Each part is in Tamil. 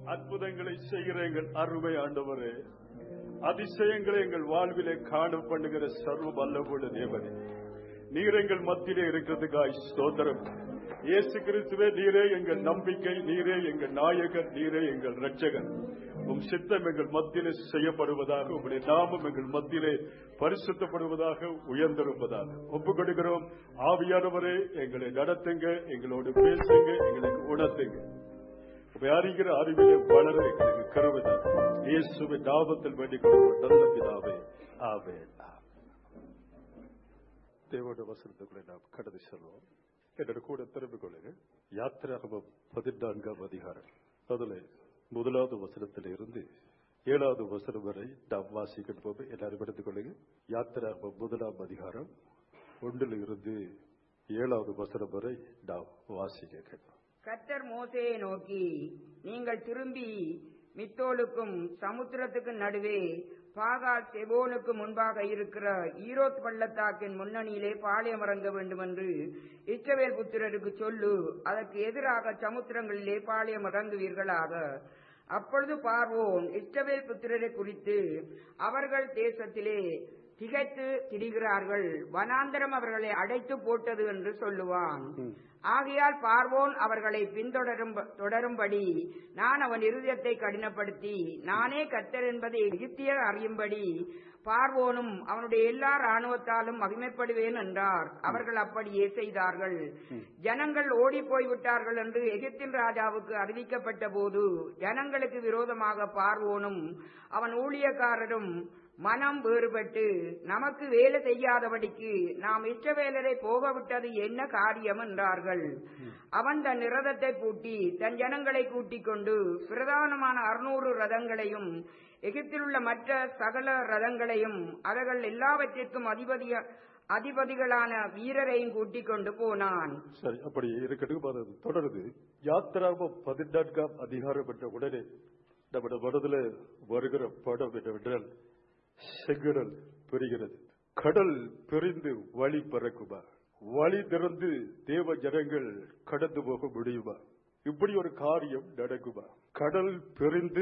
அற்புதங்களை செய்கிற எங்கள் அருமை ஆண்டவரே அதிசயங்களை எங்கள் வாழ்விலே காண பண்ணுகிற சர்வ வல்லபுள்ள தேவனே நீர் எங்கள் மத்தியிலே இருக்கிறதுக்காய் ஸ்தோத்திரம் இயேசு கிறிஸ்துவே நீரே எங்கள் நம்பிக்கை நீரே எங்கள் நாயகர் நீரே எங்கள் ரட்சகர் உம் சித்தம் எங்கள் மத்தியிலே செய்யப்படுவதாக உங்களுடைய நாமம் எங்கள் மத்தியிலே பரிசுத்தப்படுவதாக உயர்ந்திருப்பதாக ஒப்புக் கொடுக்கிறோம் ஆவியானவரே எங்களை நடத்துங்க எங்களோடு பேசுங்க எங்களுக்கு உணர்த்துங்க உம்மை அறிகிற அறிவிலே வளர எங்களுக்கு கருவுதான் இயேசுவின் நாமத்தில் வேண்டிக் கொள்வோம் நல்ல பிதாவே ஆவே தேவோட வசனத்துக்குள்ளே நாம் கடந்து செல்வோம் என்னோட கூட திரும்பிக் கொள்ளுங்க யாத்திராகமம் பதினான்காம் அதிகாரம் அதுல முதலாவது வசனத்தில இருந்து ஏழாவது வசனம் வரை நாம் வாசிக்கிட்டு போவோம் எல்லாரும் எடுத்துக் கொள்ளுங்க யாத்திராகமம் முதலாம் அதிகாரம் ஒன்றில் இருந்து ஏழாவது வசனம் வரை நாம் வாசிக்க கேட்போம் கர்த்தர் மோசேயை நோக்கி நீங்கள் திரும்பி மித்தோலுக்கும் சமுத்திரத்துக்கு நடுவே பாகால் செபோனுக்கு முன்பாக இருக்கிற ஈரோத் பள்ளத்தாக்கின் முன்னணியிலே பாளையம் இறங்க வேண்டும் என்று இஸ்ரவேல் புத்திரருக்கு சொல்லு அதற்கு எதிராக சமுத்திரங்களிலே பாளையம் இறங்குவீர்களாக அப்பொழுது பார்வோன் இஸ்ரவேல் புத்திரரை குறித்து அவர்கள் தேசத்திலே திகைத்து திரிகிறார்கள் வனாந்தரம் அவர்களை அடைத்து போட்டது என்று சொல்லுவான் ஆகையால் பார்வோன் அவர்களை பின்தொடரும் தொடரும்படி நான் அவன் இருதயத்தை கடினப்படுத்தி நானே கத்தர் என்பதை எகிப்தியர் அறியும்படி பார்வோனும் அவனுடைய எல்லா ராணுவத்தாலும் மகிமைப்படுவேன் என்றார் அவர்கள் அப்படியே செய்தார்கள் ஜனங்கள் ஓடி போய்விட்டார்கள் என்று எகிப்தின் ராஜாவுக்கு அறிவிக்கப்பட்ட போது ஜனங்களுக்கு விரோதமாக பார்வோனும் அவன் ஊழியக்காரரும் மனம் வேறுபட்டு நமக்கு வேலை செய்யாதபடிக்கு நாம் இஷ்டவேலரை போக விட்டது என்ன காரியம் என்றார்கள் அவன் தன் ரதத்தை பூட்டி தன் ஜனங்களை கூட்டிக் கொண்டு பிரதானமான அறுநூறு ரதங்களையும் எகிப்தில் உள்ள மற்ற சகல ரதங்களையும் அவர்கள் எல்லாவற்றிற்கும் அதிபதிய அதிபதிகளான வீரரையும் கூட்டிக் கொண்டு போனான் சரி அப்படி இருக்கட்டும் அது தொடருது யாத்திராம பதினான்காம் அதிகாரம் என்ற உடனே நம்முடைய மனதில் வருகிற படம் என்னவென்றால் செங்கடல் பெறுகிறது கடல் பிரிந்து வழி பிறக்குமா வழி திறந்து தேவ ஜனங்கள் கடந்து போக முடியுமா இப்படி ஒரு காரியம் நடக்குமா கடல் பிரிந்து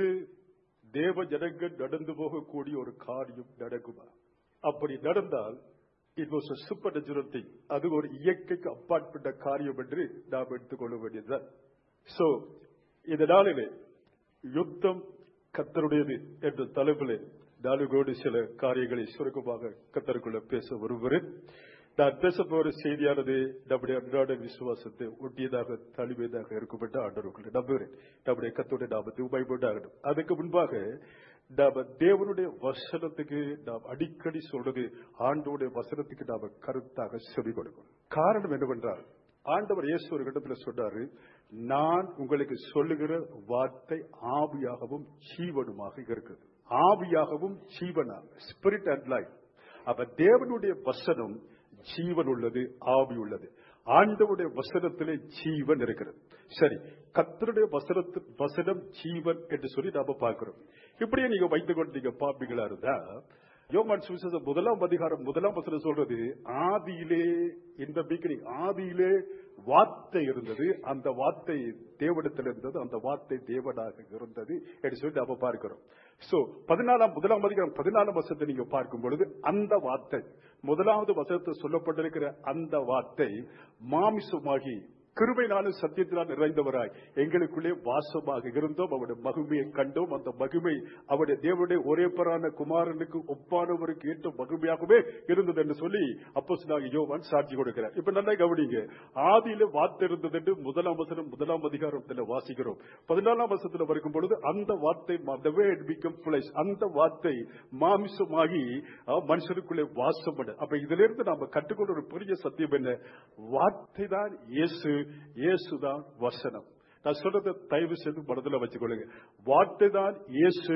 தேவ ஜனங்கள் நடந்து போகக்கூடிய ஒரு காரியம் நடக்குமா அப்படி நடந்தால் it was supernatural thing அது ஒரு இயற்கைக்கு அப்பாற்பட்ட காரியம் என்று நாம் எடுத்துக்கொள்ள வேண்டியதுதான் சோ இந்த நாளிலே யுத்தம் கத்தருடையது என்ற தலைப்பிலே நாலுகோடு சில காரியங்களை சுருக்கமாக கத்தருக்குள்ள பேச விரும்புகிறேன் நான் பேச போற செய்தியானது நம்முடைய அன்றாட விசுவாசத்தை ஒட்டியதாக தழுவியதாக இருக்கப்பட்ட ஆண்டவர்களை நம்புகிறேன் நம்முடைய கத்தோடைய நாமத்தை உபயோகப்பட்டாகணும் அதுக்கு முன்பாக நாம தேவனுடைய வசனத்துக்கு நாம் அடிக்கடி சொல்றது ஆண்டோடைய வசனத்துக்கு நாம கருத்தாக செவி கொடுக்கணும் காரணம் என்னவென்றால் ஆண்டவர் இயேசு ஒரு இடத்துல சொன்னாரு நான் உங்களுக்கு சொல்லுகிற வார்த்தை ஆவியாகவும் ஜீவனுமாக இருக்குது ஆவியாகவும் ஜீவனாக ஸ்பிரிட் அண்ட் லைஃப் அப்ப தேவனுடைய வசனம் ஜீவன் உள்ளது ஆவி உள்ளது ஆண்டவுடைய வசனத்திலே ஜீவன் இருக்கிறது சரி கத்தருடைய வசனத்து வசனம் ஜீவன் என்று சொல்லி நாம பார்க்கிறோம் இப்படியே நீங்க வைத்துக் கொண்டு நீங்க பாப்பீங்களா இருந்தா யோமான் சுவிசேஷம் முதலாம் அதிகாரம் முதலாம் வசனம் சொல்றது ஆதியிலே இந்த பிகினிங் ஆதியிலே வார்த்தை இருந்தது அந்த வார்த்தை தேவனிடத்தில் இருந்தது அந்த வார்த்தை தேவனாக இருந்தது என்று சொல்லி நாம பார்க்கிறோம் சோ பதினாலாம் முதலாம் அதிகாரம் பதினாலாம் வசனத்தை நீங்க பார்க்கும் பொழுது அந்த வார்த்தை முதலாவது வசனத்தை சொல்லப்பட்டிருக்கிற அந்த வார்த்தை மாமிசமாகி கிருபைனாலும் சத்தியத்தினால் நிறைந்தவராய் எங்களுக்குள்ளே வாசமாக இருந்தோம் அவருடைய மகிமையை கண்டோம் அந்த மகிமை அவருடைய தேவனுடைய ஒரே பரான குமாரனுக்கு ஒப்பானவருக்கு ஏற்ற மகிமையாகவே இருந்தது என்று சொல்லி அப்போ யோவான் சாட்சி கொடுக்கிறார் இப்ப நல்லா கவனிங்க ஆதியில வார்த்தை இருந்தது என்று முதலாம் வசனம் முதலாம் அதிகாரத்தில் வாசிக்கிறோம் பதினாலாம் வசனத்தில் வருகும் பொழுது அந்த வார்த்தை the way it become flesh, அந்த வார்த்தை மாமிசமாகி அஹ், மனுஷனுக்குள்ளே வாசம் பண்ண அப்ப இதுல இருந்து நாம கற்றுக்கொண்ட ஒரு பெரிய சத்தியம் என்ன வார்த்தை தான் இயேசு இயேசுதான் வசனம் நான் சொல்றதை தயவு செய்து மனதில் வச்சுக்கொள்ளுங்க வார்த்தை தான் இயேசு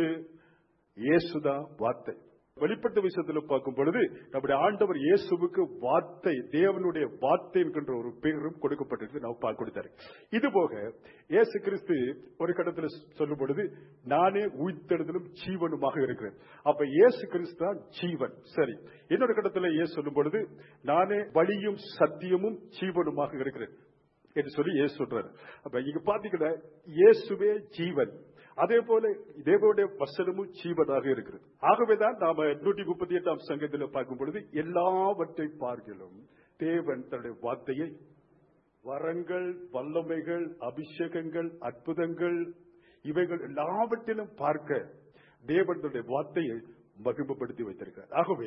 இயேசுதான் வார்த்தை வெளிப்பட்ட விஷயத்தில் பார்க்கும் பொழுது நம்முடைய ஆண்டவர் இயேசுவுக்கு வார்த்தை தேவனுடைய வார்த்தை என்கின்ற ஒரு பெயரும் கொடுக்கப்பட்டிருக்கு நாம் பார்க்க கொடுத்தாரு இது போக இயேசு கிறிஸ்து ஒரு கடத்தில் சொல்லும் பொழுது நானே உயிர்த்தெழுதலும் ஜீவனுமாக இருக்கிறேன் அப்ப இயேசு கிறிஸ்து தான் ஜீவன் சரி இன்னொரு கடத்தில் இயேசு சொல்லும் பொழுது நானே வழியும் சத்தியமும் ஜீவனுமாக இருக்கிறேன் என்று சொல்லி இயேசு சொல்றாரு அப்ப இங்க பாத்தீங்கன்னா இயேசுவே ஜீவன் அதே போல தேவனுடைய வசனமும் ஜீவனாக இருக்கிறது ஆகவேதான் நாம நூற்றி முப்பத்தி எட்டாம் சங்கத்தில் பார்க்கும் பொழுது எல்லாவற்றை பார்க்கிலும் தேவன் தன்னுடைய வார்த்தையை வரங்கள் வல்லமைகள் அபிஷேகங்கள் அற்புதங்கள் இவைகள் எல்லாவற்றிலும் பார்க்க தேவன் தன்னுடைய வார்த்தையை மகிமைப்படுத்தி வைத்திருக்கிறார் ஆகவே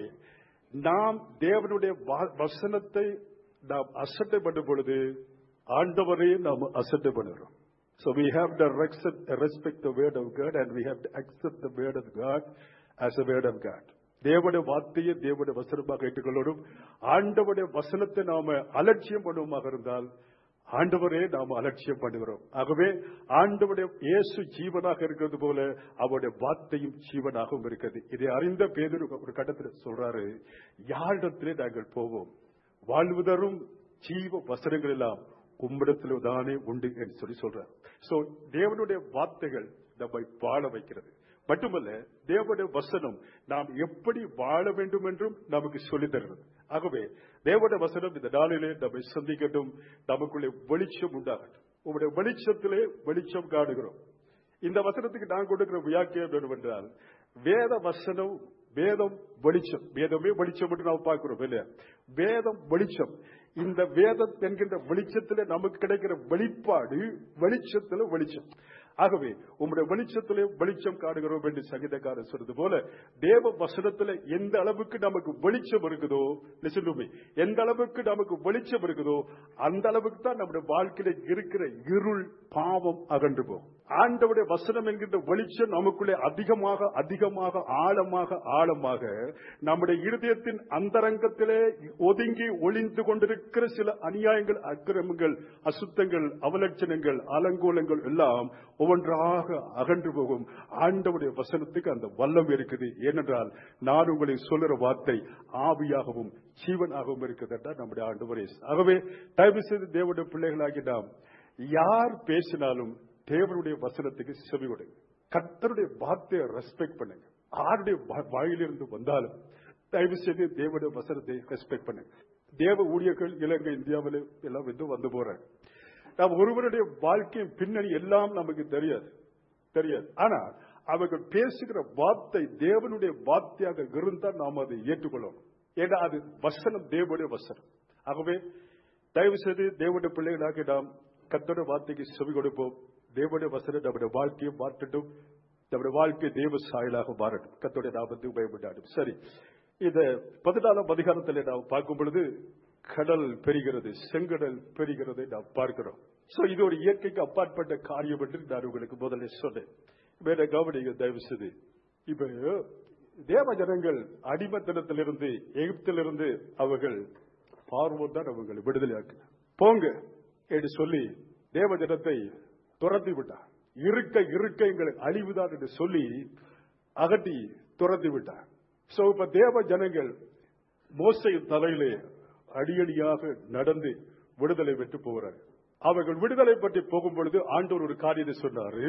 நாம் தேவனுடைய வா- வசனத்தை நாம் அசட்டை பண்ணும் பொழுது ஆண்டவரை நாம் அசட்டை பண்ணுகிறோம் So we have to respect, respect the word of God and we have to accept the word of God as a word of God. தேவனுடைய வார்த்தையை தேவனுடைய வசனமாக ஏற்றுக்கொள்ளணும் ஆண்டவருடைய வசனத்தை நாம அலட்சியம் பண்ணுவோமாக இருந்தால் ஆண்டவரே நாம் அலட்சியம் பண்ணுகிறோம் ஆகவே ஆண்டவருடைய இயேசு ஜீவனாக இருக்கிறது போல அவருடைய வார்த்தையும் ஜீவனாகவும் இருக்கிறது இதை அறிந்த பேதர் ஒரு கட்டத்தில் சொல்றாரு யாரிடத்திலே நாங்கள் போவோம் வாழ்வுதரும் ஜீவ வசனங்கள் எல்லாம் உம்மிடத்தில் தானே உண்டு என்று சொல்லி சொல்றார் சோ தேவனுடைய வார்த்தைகள் நம்மை வாழ வைக்கிறது மட்டுமல்ல தேவனுடைய வசனம் நாம் எப்படி வாழ வேண்டும் என்றும் நமக்கு சொல்லித் தருகிறது ஆகவே தேவனுடைய வசனம் இந்த நாளிலே நம்மை சந்திக்கட்டும் நமக்குள்ளே வெளிச்சம் உண்டாகட்டும் உங்களுடைய வெளிச்சத்திலே வெளிச்சம் காணுகிறோம் இந்த வசனத்துக்கு நான் கொடுக்கிற வியாக்கியம் என்னவென்றால் வேத வசனம் வேதம் வெளிச்சம் வேதமே வெளிச்சம் என்று நாம் பார்க்கிறோம் இல்லையா வேதம் வெளிச்சம் இந்த வேதம் என்கின்ற வெளிச்சத்திலே நமக்கு கிடைக்கிற வெளிப்பாடு வெளிச்சத்துல வெளிச்சம் ஆகவே உம்முடைய வெளிச்சத்திலே வெளிச்சம் காணுகிறோம் என்று சங்கீதக்காரர் சொல்றது போல தேவ வசனத்துல எந்த அளவுக்கு நமக்கு வெளிச்சம் இருக்குதோ listen to me. எந்த அளவுக்கு நமக்கு வெளிச்சம் இருக்குதோ அந்த அளவுக்கு தான் நம்முடைய வாழ்க்கையில இருக்கிற இருள் பாவம் அகன்று போகும் ஆண்டவுடைய வசனம் என்கின்ற வெளிச்சம் நமக்குள்ளே அதிகமாக அதிகமாக ஆழமாக ஆழமாக நம்முடைய இருதயத்தின் அந்தரங்கத்திலே ஒதுங்கி ஒளிந்து கொண்டிருக்கிற சில அநியாயங்கள் அக்கிரமங்கள் அசுத்தங்கள் அவலட்சணங்கள் அலங்கோலங்கள் எல்லாம் ஒவ்வொன்றாக அகன்று போகும் ஆண்டவுடைய வசனத்துக்கு அந்த வல்லம் இருக்குது ஏனென்றால் நான் உங்களை சொல்லுற வார்த்தை ஆவியாகவும் ஜீவனாகவும் இருக்கிறதா நம்முடைய ஆண்டு ஆகவே தயவு செய்து தேவனுடைய பிள்ளைகளாகி நாம் யார் பேசினாலும் தேவனுடைய வசனத்துக்கு செவி கொடுங்க கர்த்தருடைய வார்த்தையை ரெஸ்பெக்ட் பண்ணுங்க ஆருடைய வா- வாயிலிருந்து வந்தாலும் தயவு செய்து தேவனுடைய வசனத்தை ரெஸ்பெக்ட் பண்ணுங்க தேவ ஊழியர்கள் இலங்கை இந்தியாவில் எல்லாம் வந்து வந்து போறாங்க நாம் ஒருவருடைய வாழ்க்கையின் பின்னணி எல்லாம் நமக்கு தெரியாது தெரியாது ஆனா அவர்கள் பேசுகிற வார்த்தை தேவனுடைய வார்த்தையாக இருந்தால் நாம் அதை ஏற்றுக்கொள்ளணும் ஏன்னா அது வசனம் தேவனுடைய வசனம் ஆகவே தயவு செய்து தேவனுடைய பிள்ளைகளாக நாம் கத்தோட வார்த்தைக்கு செவி கொடுப்போம் தேவனுடைய வசனம் நம்முடைய வாழ்க்கையை மாற்றட்டும் நம்முடைய வாழ்க்கை தேவ சாயலாக மாறட்டும் கத்தோடைய நாமத்தை பயப்படாடும் சரி இந்த பதினாலாம் அதிகாரத்தில் நாம் பார்க்கும் பொழுது கடல் பெறுகிறது செங்கடல் பெறுகிறதை நாம் பார்க்கிறோம் சோ இது ஒரு இயற்கைக்கு அப்பாற்பட்ட காரியம் என்று நான் உங்களுக்கு முதல்ல சொன்னேன் வேற கவனிங்க தயவு செய்து இப்ப தேவ ஜனங்கள் அடிமத்தனத்திலிருந்து எகிப்திலிருந்து அவர்கள் பார்வோன் தான் அவங்களை விடுதலையாக்கினார் போங்க என்று சொல்லி தேவ ஜனத்தை துரத்தி விட்டார் இருக்க இருக்க எங்களுக்கு அழிவுதான் என்று சொல்லி அகட்டி துரத்தி விட்டார் சோ இப்ப தேவ ஜனங்கள் மோசையின் தலையிலே அடியடியாக நடந்து விடுதலை பெற்று போகிறார் அவர்கள் விடுதலை பற்றி போகும் பொழுது ஆண்டவர் ஒரு காரியத்தை சொன்னாரு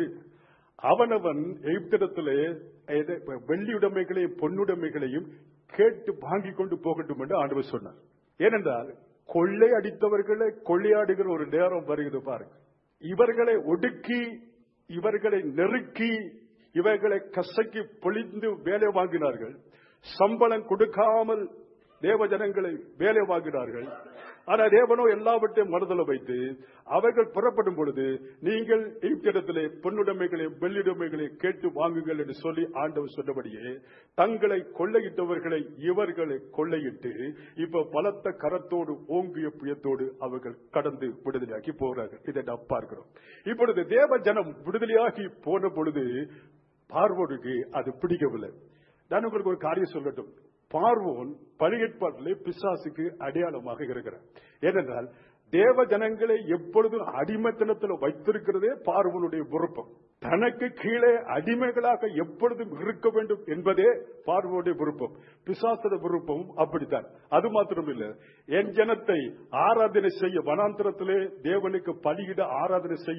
அவனவன் எகிப்திடத்திலே எதை- வெள்ளியுடைமைகளையும் பொன்னுடைமைகளையும் கேட்டு வாங்கி கொண்டு போகட்டும் என்று ஆண்டவர் சொன்னார் ஏனென்றால் கொள்ளை அடித்தவர்களை கொள்ளையாடுகிற ஒரு நேரம் வருகிறது பாருங்க இவர்களை ஒடுக்கி இவர்களை நெருக்கி இவர்களை கசக்கி பொழிந்து வேலை வாங்கினார்கள் சம்பளம் கொடுக்காமல் தேவ ஜனங்களை வேலை வாங்கினார்கள் ஆனா தேவனோ எல்லாவற்றையும் மனதில் வைத்து அவர்கள் புறப்படும் பொழுது நீங்கள் இடத்திலே பொன்னுடைமைகளை வெள்ளியுடைமைகளை கேட்டு வாங்குங்கள் என்று சொல்லி ஆண்டவர் சொன்னபடியே தங்களை கொள்ளையிட்டவர்களை இவர்களை கொள்ளையிட்டு இப்ப பலத்த கரத்தோடு ஓங்கிய புயத்தோடு அவர்கள் கடந்து விடுதலையாக்கி போகிறார்கள் இதை நாம் பார்க்கிறோம் இப்பொழுது தேவ ஜனம் விடுதலையாகி போன பொழுது பார்வோனுக்கு அது பிடிக்கவில்லை நான் உங்களுக்கு ஒரு காரியம் சொல்லட்டும் பார்வோன் பழியற்பாட்டிலே பிசாசுக்கு அடையாளமாக இருக்கிறார் ஏனென்றால் தேவ ஜனங்களை எப்பொழுதும் அடிமைத்தனத்தில் வைத்திருக்கிறதே பார்வனுடைய விருப்பம் தனக்கு கீழே அடிமைகளாக எப்பொழுதும் இருக்க வேண்டும் என்பதே பார்வோடைய விருப்பம் பிசாசத விருப்பம் அப்படித்தான் அது மாத்திரம் இல்ல என் ஜனத்தை ஆராதனை செய்ய வனாந்திரத்திலே தேவனுக்கு பலியிட ஆராதனை செய்ய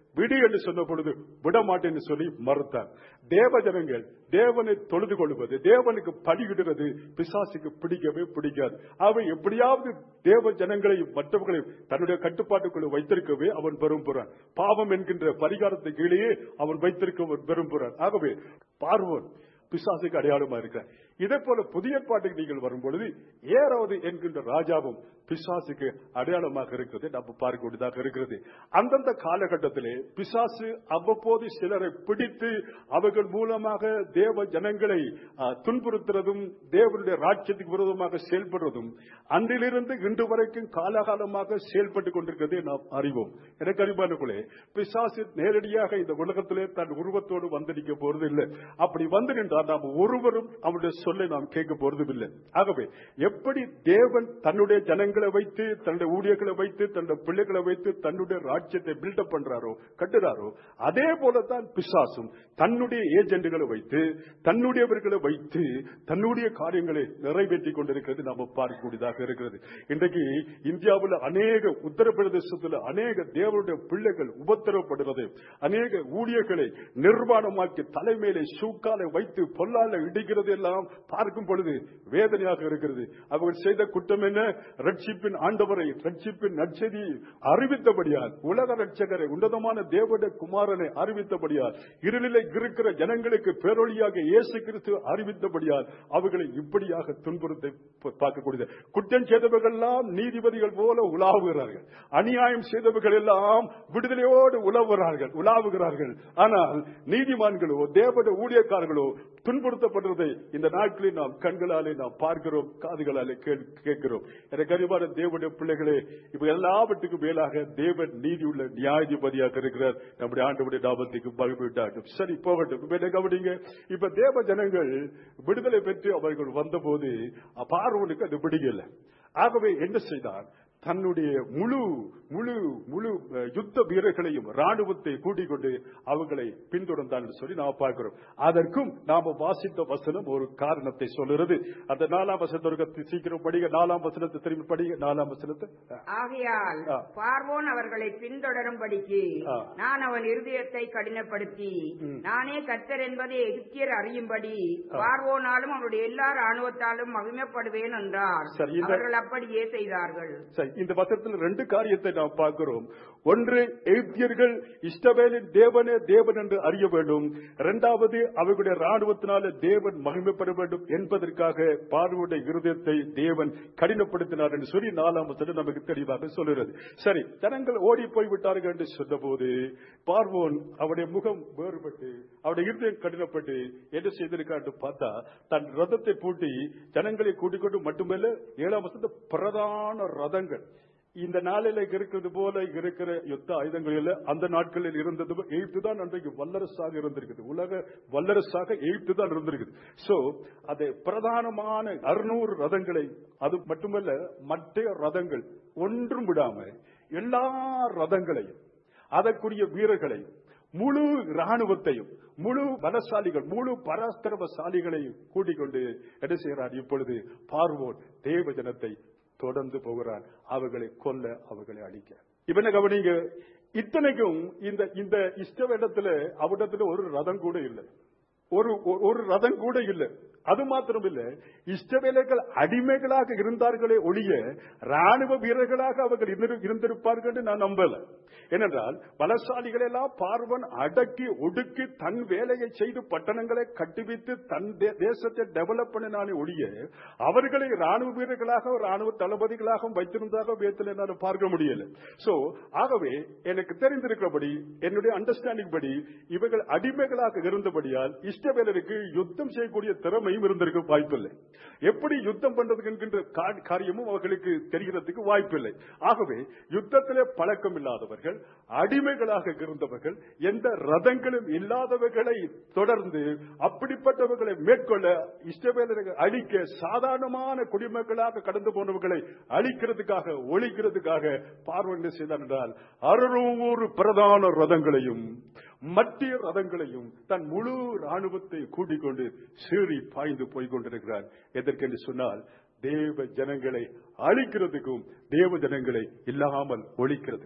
விடு என்று சொன்ன பொழுது விட மாட்டேன் என்று சொல்லி மறுத்தார் தேவ ஜனங்கள் தேவனை தொழுது கொள்வது தேவனுக்கு பலியிடுறது பிசாசுக்கு பிடிக்கவே பிடிக்காது அவன் எப்படியாவது தேவ ஜனங்களையும் மற்றவர்களையும் தன்னுடைய கட்டுப்பாட்டுக்குள்ள வைத்திருக்கவே அவன் விரும்புகிறான் பாவம் என்கின்ற பரிகாரத்தை கீழேயே அவன் வைத்திருக்க அவன் விரும்புகிறான் ஆகவே பார்வோன் பிசாசுக்கு அடையாளமா இருக்கிறார் இதே போல புதிய பாட்டுக்கு நீங்கள் வரும்பொழுது ஏறாவது என்கின்ற ராஜாவும் பிசாசுக்கு அடையாளமாக இருக்கிறது நம்ம பார்க்கக்கூடியதாக இருக்கிறது அந்தந்த காலகட்டத்திலே பிசாசு அவ்வப்போது சிலரை பிடித்து அவர்கள் மூலமாக தேவ ஜனங்களை ஆ, துன்புறுத்துறதும் தேவனுடைய ராஜ்யத்துக்கு விரோதமாக செயல்படுறதும் அன்றிலிருந்து இன்று வரைக்கும் காலகாலமாக செயல்பட்டு கொண்டிருக்கிறதை நாம் அறிவோம் எனக்கு அறிவானுக்குள்ளே பிசாசு நேரடியாக இந்த உலகத்திலே தன் உருவத்தோடு வந்து நிற்க போறது இல்லை அப்படி வந்து நின்றால் நாம் ஒருவரும் அவனுடைய சொல்லை நாம் கேட்க போறதும் இல்லை ஆகவே எப்படி தேவன் தன்னுடைய ஜனங்களை வைத்து தன்னுடைய ஊழியர்களை வைத்து தன்னுடைய பிள்ளைகளை வைத்து தன்னுடைய ராஜ்யத்தை பில்டப் பண்றாரோ கட்டுறாரோ அதே போலதான் பிசாசும் தன்னுடைய ஏஜென்ட்களை வைத்து தன்னுடையவர்களை வைத்து தன்னுடைய காரியங்களை நிறைவேற்றிக் கொண்டிருக்கிறது நாம பார்க்கக்கூடியதாக இருக்கிறது இன்றைக்கு இந்தியாவில் அநேக உத்தரப்பிரதேசத்தில் அநேக தேவனுடைய பிள்ளைகள் உபத்திரப்படுறது அநேக ஊழியர்களை நிர்வாணமாக்கி தலைமையிலே சூக்காலை வைத்து பொல்லால இடிக்கிறது எல்லாம் பார்க்கும் பொழுது வேதனையாக இருக்கிறது அவர்கள் செய்த குற்றம் என்ன ரட்சிப்பின் ஆண்டவரை ரட்சிப்பின் நற்செய்தி அறிவித்தபடியால் உலக ரட்சகரை உன்னதமான தேவனுடைய குமாரனை அறிவித்தபடியால் இருளிலே இருக்கிற ஜனங்களுக்கு பேரொழியாக இயேசு கிறிஸ்து அறிவித்தபடியால் அவர்களை இப்படியாக துன்புறுத்தை ப- பார்க்கக்கூடியது குற்றம் செய்தவர்கள் எல்லாம் நீதிபதிகள் போல உலாவுகிறார்கள் அநியாயம் செய்தவர்கள் எல்லாம் விடுதலையோடு உலவுகிறார்கள் உலாவுகிறார்கள் ஆனால் நீதிமான்களோ தேவனுடைய ஊழியக்காரர்களோ துன்புறுத்தப்படுவதை இந்த நாட்களில் நாம் கண்களாலே நாம் பார்க்கிறோம் காதுகளாலே கேள்- கேட்கிறோம் எனக்கு அறிவான தேவனுடைய பிள்ளைகளே இப்ப எல்லாவற்றுக்கும் மேலாக தேவன் நீதி உள்ள நியாயாதிபதியாக இருக்கிறார் நம்முடைய ஆண்டவருடைய நாமத்துக்கு மகிழ்விட்டாட்டும் சரி போகட்டும் இப்ப என்ன கவனிங்க இப்ப தேவ ஜனங்கள் விடுதலை பெற்று அவர்கள் வந்தபோது பார்வனுக்கு அது பிடிக்கல ஆகவே என்ன செய்தார் தன்னுடைய முழு முழு முழு அஹ், யுத்த வீரர்களையும் ராணுவத்தை கூட்டிக் கொண்டு அவங்களை பின்தொடர்ந்தான் என்று சொல்லி நாம் பார்க்கிறோம் அதற்கும் நாம வாசித்த வசனம் ஒரு காரணத்தை சொல்லுறது அந்த நாலாம் வசனத்தை சீக்கிரம் படிங்க நாலாம் வசனத்தை திரும்பி படிங்க நாலாம் வசனத்தை ஆகையால் ஆ. பார்வோன் அவர்களை பின்தொடரும்படிக்கு ஆ. நான் அவன் இருதயத்தை கடினப்படுத்தி நானே கர்த்தர் என்பதை எகிப்தியர் அறியும்படி பார்வோனாலும் அவருடைய எல்லா ராணுவத்தாலும் மகிமைப்படுவேன் என்றார் சரி, இந்த- அவர்கள் அப்படியே செய்தார்கள் சரி இந்த வசனத்தில் ரெண்டு காரியத்தை நாம் பார்க்கிறோம் ஒன்று எகிப்தியர்கள் இஷ்டவேலின் தேவனே தேவன் என்று அறிய வேண்டும் இரண்டாவது அவர்களுடைய ராணுவத்தினால தேவன் மகிமைப்பட வேண்டும் என்பதற்காக பார்வோடைய இருதயத்தை தேவன் கடினப்படுத்தினார் என்று சொல்லி நாலாம் வசனம் நமக்கு தெளிவாக சொல்லுகிறது சரி ஜனங்கள் ஓடி போய் விட்டார்கள் என்று சொன்னபோது பார்வோன் அவருடைய முகம் வேறுபட்டு அவருடைய இருதயம் கடினப்பட்டு என்ன செய்திருக்கார் என்று பார்த்தா தன் ரதத்தை பூட்டி ஜனங்களை கூட்டிக் கொண்டு மட்டுமல்ல ஏழாம் வசனத்து பிரதான ரதங்கள் இந்த நாளில இருக்கிறது போல இருக்கிற யுத்த ஆயுதங்கள் இல்ல அந்த நாட்களில் இருந்தது எய்த்து தான் அன்றைக்கு வல்லரசாக இருந்திருக்குது உலக வல்லரசாக எய்த்து தான் இருந்திருக்குது சோ அது பிரதானமான அறுநூறு ரதங்களை அது மட்டுமல்ல மற்ற ரதங்கள் ஒன்றும் விடாம எல்லா ரதங்களையும் அதற்குரிய வீரர்களையும் முழு ராணுவத்தையும் முழு பலசாலிகள் முழு பராஸ்திரமசாலிகளையும் கூட்டிக் கொண்டு என்ன செய்கிறார் இப்பொழுது பார்வோன் தேவ ஜனத்தை தொடர்ந்து போகிறான் அவர்களை கொல்ல அவர்களை அழிக்க இவனை கவனிங்க இத்தனைக்கும் இந்த இந்த இஷ்டவேடத்துல அவரிடத்துல ஒரு ரதம் கூட இல்லை ஒரு ஒரு- ஒரு ரதம் கூட இல்லை அது மாத்திரம் இல்ல இஷ்டவேலர்கள் அடிமைகளாக இருந்தார்களே ஒழிய ராணுவ வீரர்களாக அவர்கள் இருந்து- இருந்திருப்பார்கள் என்று நான் நம்பல ஏனென்றால் பலசாலிகள் எல்லாம் பார்வன் அடக்கி ஒடுக்கி தன் வேலையை செய்து பட்டணங்களை கட்டுவித்து தன் தே- தேசத்தை டெவலப் பண்ணினாலே ஒழிய அவர்களை ராணுவ வீரர்களாக ராணுவ தளபதிகளாக வைத்திருந்தாக வேத்தில் என்னால் பார்க்க முடியல சோ ஆகவே எனக்கு தெரிந்திருக்கிறபடி என்னுடைய அண்டர்ஸ்டாண்டிங் படி இவர்கள் அடிமைகளாக இருந்தபடியால் இஷ்டவேலருக்கு யுத்தம் செய்யக்கூடிய திறமையும் இருந்திருக்க வாய்ப்பில்லை எப்படி யுத்தம் பண்றதுக்கு என்கின்ற கா- காரியமும் அவர்களுக்கு தெரிகிறதுக்கு வாய்ப்பில்லை ஆகவே யுத்தத்திலே பழக்கம் இல்லாதவர்கள் அடிமைகளாக இருந்தவர்கள் எந்த ரதங்களும் இல்லாதவர்களை தொடர்ந்து அப்படிப்பட்டவர்களை மேற்கொள்ள இஷ்டவேலர்கள் அழிக்க சாதாரணமான குடிமக்களாக கடந்து போனவர்களை அழிக்கிறதுக்காக ஒழிக்கிறதுக்காக பார்வை செய்தார் என்றால் அறுநூறு பிரதான ரதங்களையும் மத்திய ரதங்களையும் தன் முழு ராணுவத்தை கூட்டிக் கொண்டு சீறி பாய்ந்து போய் கொண்டிருக்கிறார் எதற்கென்று சொன்னால் தேவ ஜனங்களை அழிக்கிறதுக்கும் தேவ ஜனங்களை இல்லாமல் ஒழிக்கிறது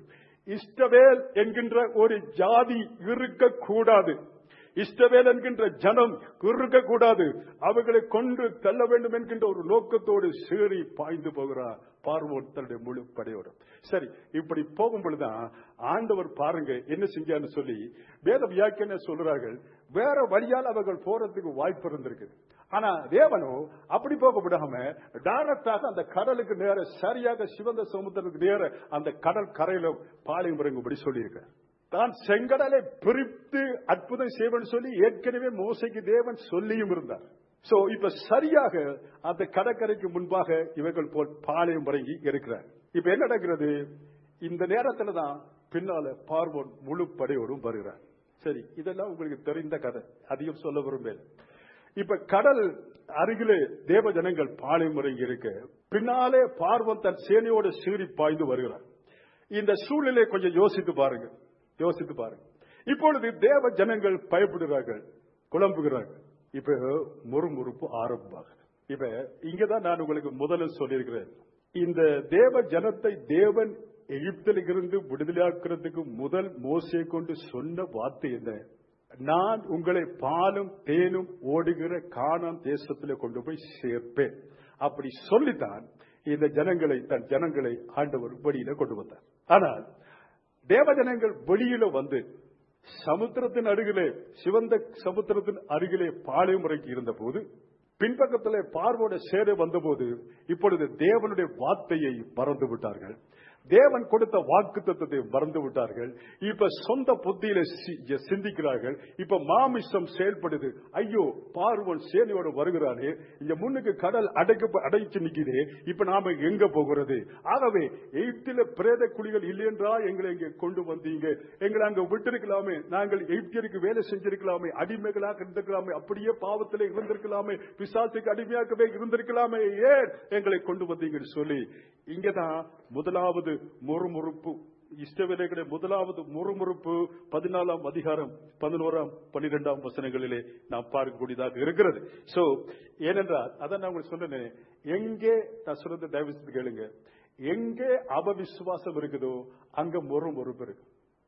இஷ்டவேல் என்கின்ற ஒரு ஜாதி இருக்கக்கூடாது இஷ்டவேல் என்கின்ற ஜனம் இருக்கக்கூடாது அவர்களை கொண்டு தள்ள வேண்டும் என்கின்ற ஒரு நோக்கத்தோடு சீறி பாய்ந்து போகிறார் பார்வோன் தன்னுடைய முழு படையோடு சரி இப்படி போகும் பொழுதுதான் ஆண்டவர் பாருங்க என்ன செஞ்சான்னு சொல்லி வேத வியாக்கியான சொல்றார்கள் வேற வழியால் அவர்கள் போறதுக்கு வாய்ப்பு இருந்திருக்கு ஆனா தேவனோ அப்படி போக விடாம டைரக்டாக அந்த கடலுக்கு நேர சரியாக சிவந்த சமுத்திரத்துக்கு நேர அந்த கடல் கரையில பாளையம் இறங்கும்படி சொல்லியிருக்கார் தான் செங்கடலை பிரித்து அற்புதம் செய்வன் சொல்லி ஏற்கனவே மோசைக்கு தேவன் சொல்லியும் இருந்தார் சோ இப்ப சரியாக அந்த கடற்கரைக்கு முன்பாக இவர்கள் போல் பாளையம் இறங்கி இருக்கிறார் இப்ப என்ன நடக்கிறது இந்த நேரத்துல தான் பின்னால பார்வோன் முழு படையோடும் வருகிறார் சரி இதெல்லாம் உங்களுக்கு தெரிந்த கதை அதிகம் சொல்ல விரும்பல இப்ப கடல் அருகிலே தேவ ஜனங்கள் பாளையம் இறங்கி இருக்க பின்னாலே பார்வன் தன் சேனையோடு சீறி பாய்ந்து வருகிறார் இந்த சூழ்நிலை கொஞ்சம் யோசித்து பாருங்க யோசித்து பாருங்க இப்பொழுது தேவ ஜனங்கள் பயப்படுகிறார்கள் குழம்புகிறார்கள் இப்ப முறுமுறுப்பு ஆரம்பமாகுது இப்ப இங்கதான் நான் உங்களுக்கு முதல்ல சொல்லியிருக்கிறேன் இந்த தேவ ஜனத்தை தேவன் எகிப்தில் இருந்து விடுதலையாக்குறதுக்கு முதல் மோசையை கொண்டு சொன்ன வார்த்தை என்ன நான் உங்களை பாலும் தேனும் ஓடுகிற காணாம் தேசத்தில் கொண்டு போய் சேர்ப்பேன் அப்படி சொல்லித்தான் இந்த ஜனங்களை தன் ஜனங்களை ஆண்டவர் வெளியில கொண்டு வந்தார் ஆனால் தேவஜனங்கள் வெளியில வந்து சமுத்திரத்தின் அருகிலே சிவந்த சமுத்திரத்தின் அருகிலே பாளையம் முறைக்கு இருந்த போது பின்பக்கத்திலே பார்வோட சேர வந்தபோது இப்பொழுது தேவனுடைய வார்த்தையை மறந்து விட்டார்கள் தேவன் கொடுத்த வாக்கு தத்துவத்தை மறந்து விட்டார்கள் இப்ப சொந்த புத்தியில சி- சிந்திக்கிறார்கள் இப்ப மாமிசம் செயல்படுது ஐயோ பார்வன் சேனையோடு வருகிறானே இங்க முன்னுக்கு கடல் அடைக்க அடைச்சு நிக்குது இப்ப நாம எங்க போகிறது ஆகவே எய்ப்தில பிரேத குழிகள் இல்லையென்றா எங்களை இங்க கொண்டு வந்தீங்க எங்களை அங்க விட்டிருக்கலாமே நாங்கள் எய்ப்தியருக்கு வேலை செஞ்சிருக்கலாமே அடிமைகளாக இருந்திருக்கலாமே அப்படியே பாவத்திலே இருந்திருக்கலாமே பிசாசுக்கு அடிமையாகவே இருந்திருக்கலாமே ஏன் எங்களை கொண்டு வந்தீங்கன்னு சொல்லி இங்கதான் முதலாவது முறுமுறுப்பு இஷ்டவேலைகளை முதலாவது முறுமுறுப்பு பதினாலாம் அதிகாரம் பதினோராம் பன்னிரெண்டாம் வசனங்களிலே நாம் பார்க்கக்கூடியதாக இருக்கிறது சோ ஏனென்றால் அதான் நான் உங்களுக்கு சொன்னேன் எங்கே நான் சொல்றது தயவு செய்து கேளுங்க எங்கே அபவிசுவாசம் இருக்குதோ அங்க முறுமுறுப்பு இருக்கு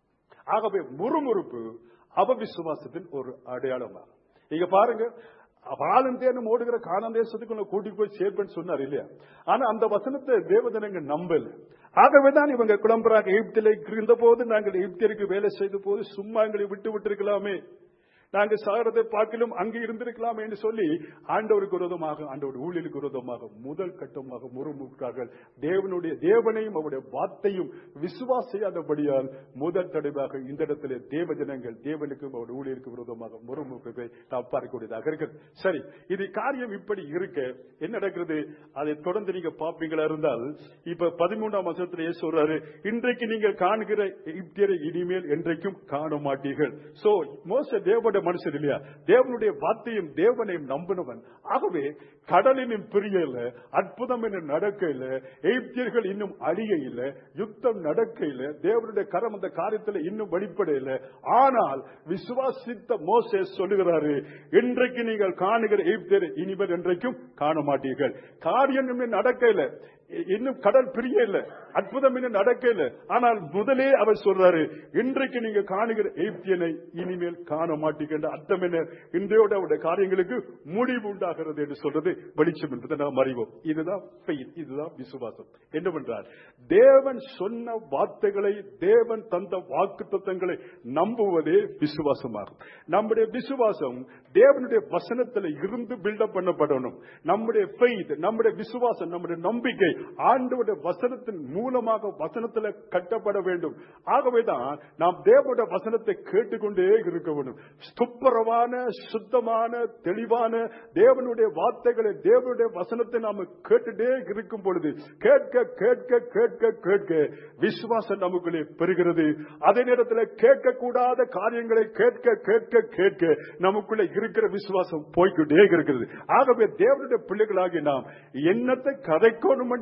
ஆகவே முறுமுறுப்பு அபவிசுவாசத்தின் ஒரு அடையாளமா இங்க பாருங்க பாலும் தேனும் ஓடுகிற காணாம் தேசத்துக்குள்ள கூட்டி போய் சேர்ப்பேன்னு சொன்னார் இல்லையா ஆனா அந்த வசனத்தை தேவதனங்க நம்பல ஆகவேதான் இவங்க குழம்புறாங்க எகிப்தில இருந்த போது நாங்கள் எகிப்தியருக்கு வேலை செய்த போது சும்மா எங்களை விட்டு விட்டிருக்கலாமே நாங்கள் சாகிறதை பார்க்கலும் அங்கே இருந்திருக்கலாம் என்று சொல்லி ஆண்டவருக்கு விரோதமாக ஆண்டவர் ஊழியலுக்கு விரோதமாக முதல் கட்டமாக முறுமுறுக்கார்கள் தேவனுடைய தேவனையும் அவருடைய வார்த்தையும் விசுவாசியாதபடியால் முதல் தடவையாக இந்த இடத்திலே தேவ ஜனங்கள் தேவனுக்கும் அவருடைய ஊழியருக்கு விரோதமாக முறுமுறுப்பை நாம் பார்க்கக்கூடியதாக இருக்கிறது சரி இது காரியம் இப்படி இருக்க என்ன நடக்கிறது அதை தொடர்ந்து நீங்க பார்ப்பீங்களா இருந்தால் இப்ப பதிமூன்றாம் வருஷத்திலே சொல்றாரு இன்றைக்கு நீங்கள் காண்கிற எகிப்தியரை இனிமேல் என்றைக்கும் காண மாட்டீர்கள் சோ மோச தேவனுடைய மனுஷன் இல்லையா தேவனுடைய வார்த்தையும் தேவனையும் நம்பினவன் ஆகவே கடலினும் பிரிய இல்ல அற்புதம் என்ன நடக்க இல்ல எகிப்தியர்கள் இன்னும் அழிய இல்ல யுத்தம் நடக்க இல்ல தேவனுடைய கரம் அந்த காரியத்துல இன்னும் வெளிப்பட இல்ல ஆனால் விசுவாசித்த மோசே சொல்லுகிறாரு இன்றைக்கு நீங்கள் காணுகிற எகிப்தியரை இனிமேல் என்றைக்கும் காண மாட்டீர்கள் காரியம் இன்னும் நடக்க இல்ல இன்னும் கடல் பிரிய இல்ல அற்புதம் இன்னும் நடக்க இல்ல ஆனால் முதலே அவர் சொல்றாரு இன்றைக்கு நீங்க காணுகிற எய்ப்தியனை இனிமேல் காண மாட்டீங்க அர்த்தம் என்ன இன்றையோட அவருடைய காரியங்களுக்கு முடிவு உண்டாகிறது என்று சொல்றது வெளிச்சம் என்பதை நாம் அறிவோம் இதுதான் faith, இதுதான் விசுவாசம் என்னவென்றால் தேவன் சொன்ன வார்த்தைகளை தேவன் தந்த வாக்கு தத்தங்களை நம்புவதே விசுவாசமாகும் நம்முடைய விசுவாசம் தேவனுடைய வசனத்தில் இருந்து பில்டப் பண்ணப்படணும் நம்முடைய faith, நம்முடைய விசுவாசம் நம்முடைய நம்பிக்கை ஆண்டவருடைய வசனத்தின் மூலமாக வசனத்தில் கட்டப்பட வேண்டும் ஆகவேதான் நாம் தேவனுடைய வசனத்தை கேட்டுக்கொண்டே இருக்க வேண்டும் துப்புரவான சுத்தமான தெளிவான தேவனுடைய வார்த்தைகளை தேவனுடைய வசனத்தை நாம கேட்டுட்டே இருக்கும் பொழுது கேட்க கேட்க கேட்க கேட்க விசுவாசம் நமக்குள்ளே பெறுகிறது அதே நேரத்தில் கேட்கக்கூடாத காரியங்களை கேட்க கேட்க கேட்க நமக்குள்ள இருக்கிற விசுவாசம் போய்கிட்டே இருக்கிறது ஆகவே தேவனுடைய பிள்ளைகளாகி நாம் என்னத்தை கதைக்கணும் என்று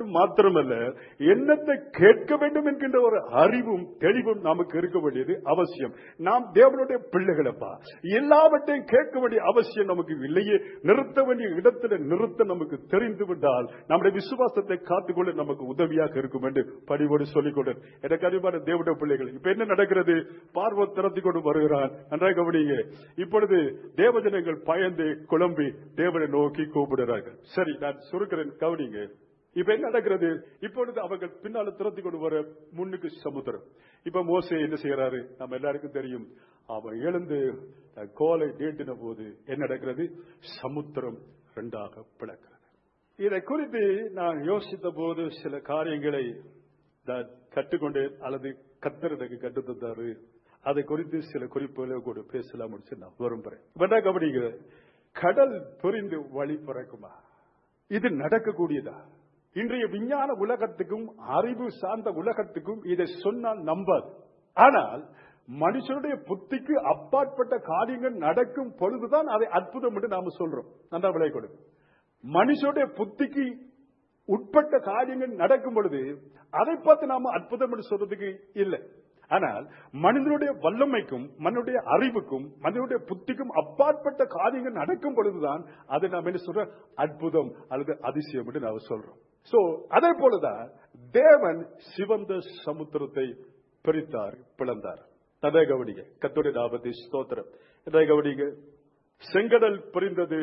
வேண்டும் மாத்திரமல்ல என்னத்தை கேட்க வேண்டும் என்கின்ற ஒரு அறிவும் தெளிவும் நமக்கு இருக்க வேண்டியது அவசியம் நாம் தேவனுடைய பிள்ளைகளப்பா எல்லாவற்றையும் கேட்க வேண்டிய அவசியம் நமக்கு இல்லையே நிறுத்த வேண்டிய இடத்துல நிறுத்த நமக்கு தெரிந்து விட்டால் நம்முடைய விசுவாசத்தை காத்துக்கொள்ள நமக்கு உதவியாக இருக்கும் என்று பணிவோடு சொல்லிக் கொண்டு எனக்கு அறிவான தேவனுடைய பிள்ளைகள் இப்ப என்ன நடக்கிறது பார்வை திறத்தி கொண்டு வருகிறான் நன்றாக கவனிங்க இப்பொழுது தேவஜனங்கள் பயந்து குழம்பி தேவனை நோக்கி கூப்பிடுறார்கள் சரி நான் சுருக்கிறேன் கவனிங்க இப்ப என்ன நடக்கிறது இப்பொழுது அவர்கள் பின்னால துரத்தி கொண்டு வர முன்னுக்கு சமுத்திரம் இப்ப மோசே என்ன செய்யறாரு நம்ம எல்லாருக்கும் தெரியும் அவன் எழுந்து தன் கோலை நீட்டின போது என்ன நடக்கிறது சமுத்திரம் ரெண்டாக பிளக்கிறது இதை குறித்து நான் யோசித்த போது சில காரியங்களை நான் கற்றுக்கொண்டேன் அல்லது கத்தர் எனக்கு கற்றுத்தந்தாரு அதை குறித்து சில குறிப்புகளை கூட பேசலாம் நான் விரும்புறேன் வேண்டா கவனிங்க கடல் புரிந்து வழி பிறக்குமா இது நடக்கக்கூடியதா இன்றைய விஞ்ஞான உலகத்துக்கும் அறிவு சார்ந்த உலகத்துக்கும் இதை சொன்னால் நம்பாது ஆனால் மனுஷனுடைய புத்திக்கு அப்பாற்பட்ட காரியங்கள் நடக்கும் பொழுதுதான் அதை அற்புதம் என்று நாம சொல்றோம் நல்லா விளை கொடு மனுஷனுடைய புத்திக்கு உட்பட்ட காரியங்கள் நடக்கும் பொழுது அதை பார்த்து நாம அற்புதம் என்று சொல்றதுக்கு இல்லை ஆனால் மனிதனுடைய வல்லமைக்கும் மனிதனுடைய அறிவுக்கும் மனிதனுடைய புத்திக்கும் அப்பாற்பட்ட காரியங்கள் நடக்கும் பொழுதுதான் அதை நாம் என்ன சொல்ற அற்புதம் அல்லது அதிசயம் என்று நாம் சொல்றோம் சோ அதே போலதான் தேவன் சிவந்த சமுத்திரத்தை பிரித்தார் பிளந்தார் ததை கவனிங்க கத்துடைய நாபத்தை ஸ்தோத்திரம் ததை கவனிங்க செங்கடல் பிரிந்தது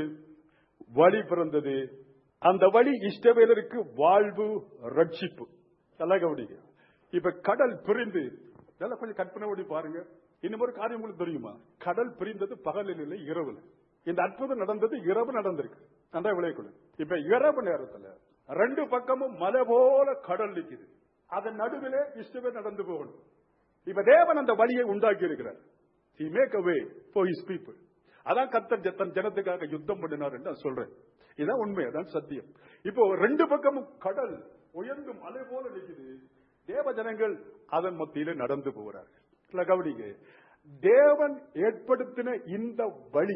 வழி பிறந்தது அந்த வழி இஷ்டவேலருக்கு வாழ்வு ரட்சிப்பு நல்லா கவனிங்க இப்ப கடல் பிரிந்து நல்லா கொஞ்சம் கற்பனை பண்ணி பாருங்க இன்னும் ஒரு காரியம் உங்களுக்கு தெரியுமா கடல் பிரிந்தது பகலில் இல்லை இரவுல இந்த அற்புதம் நடந்தது இரவு நடந்திருக்கு நன்றா விளையக்கூடாது இப்ப இரவு நேரத்துல ரெண்டு பக்கமும் மலை போல கடல் நிக்குது அதன் நடுவிலே இஷ்டமே நடந்து போகணும் இப்ப தேவன் அந்த வழியை உண்டாக்கி இருக்கிறார் he make a way for his people அதான் கத்தர் தன் ஜனத்துக்காக யுத்தம் பண்ணினார் என்று நான் சொல்றேன் இதான் உண்மை அதான் சத்தியம் இப்போ ரெண்டு பக்கமும் கடல் உயர்ந்து மலை போல நிக்குது தேவ ஜனங்கள் அதன் மத்தியில நடந்து போகிறார்கள் இல்ல கவனிங்க தேவன் ஏற்படுத்தின இந்த வழி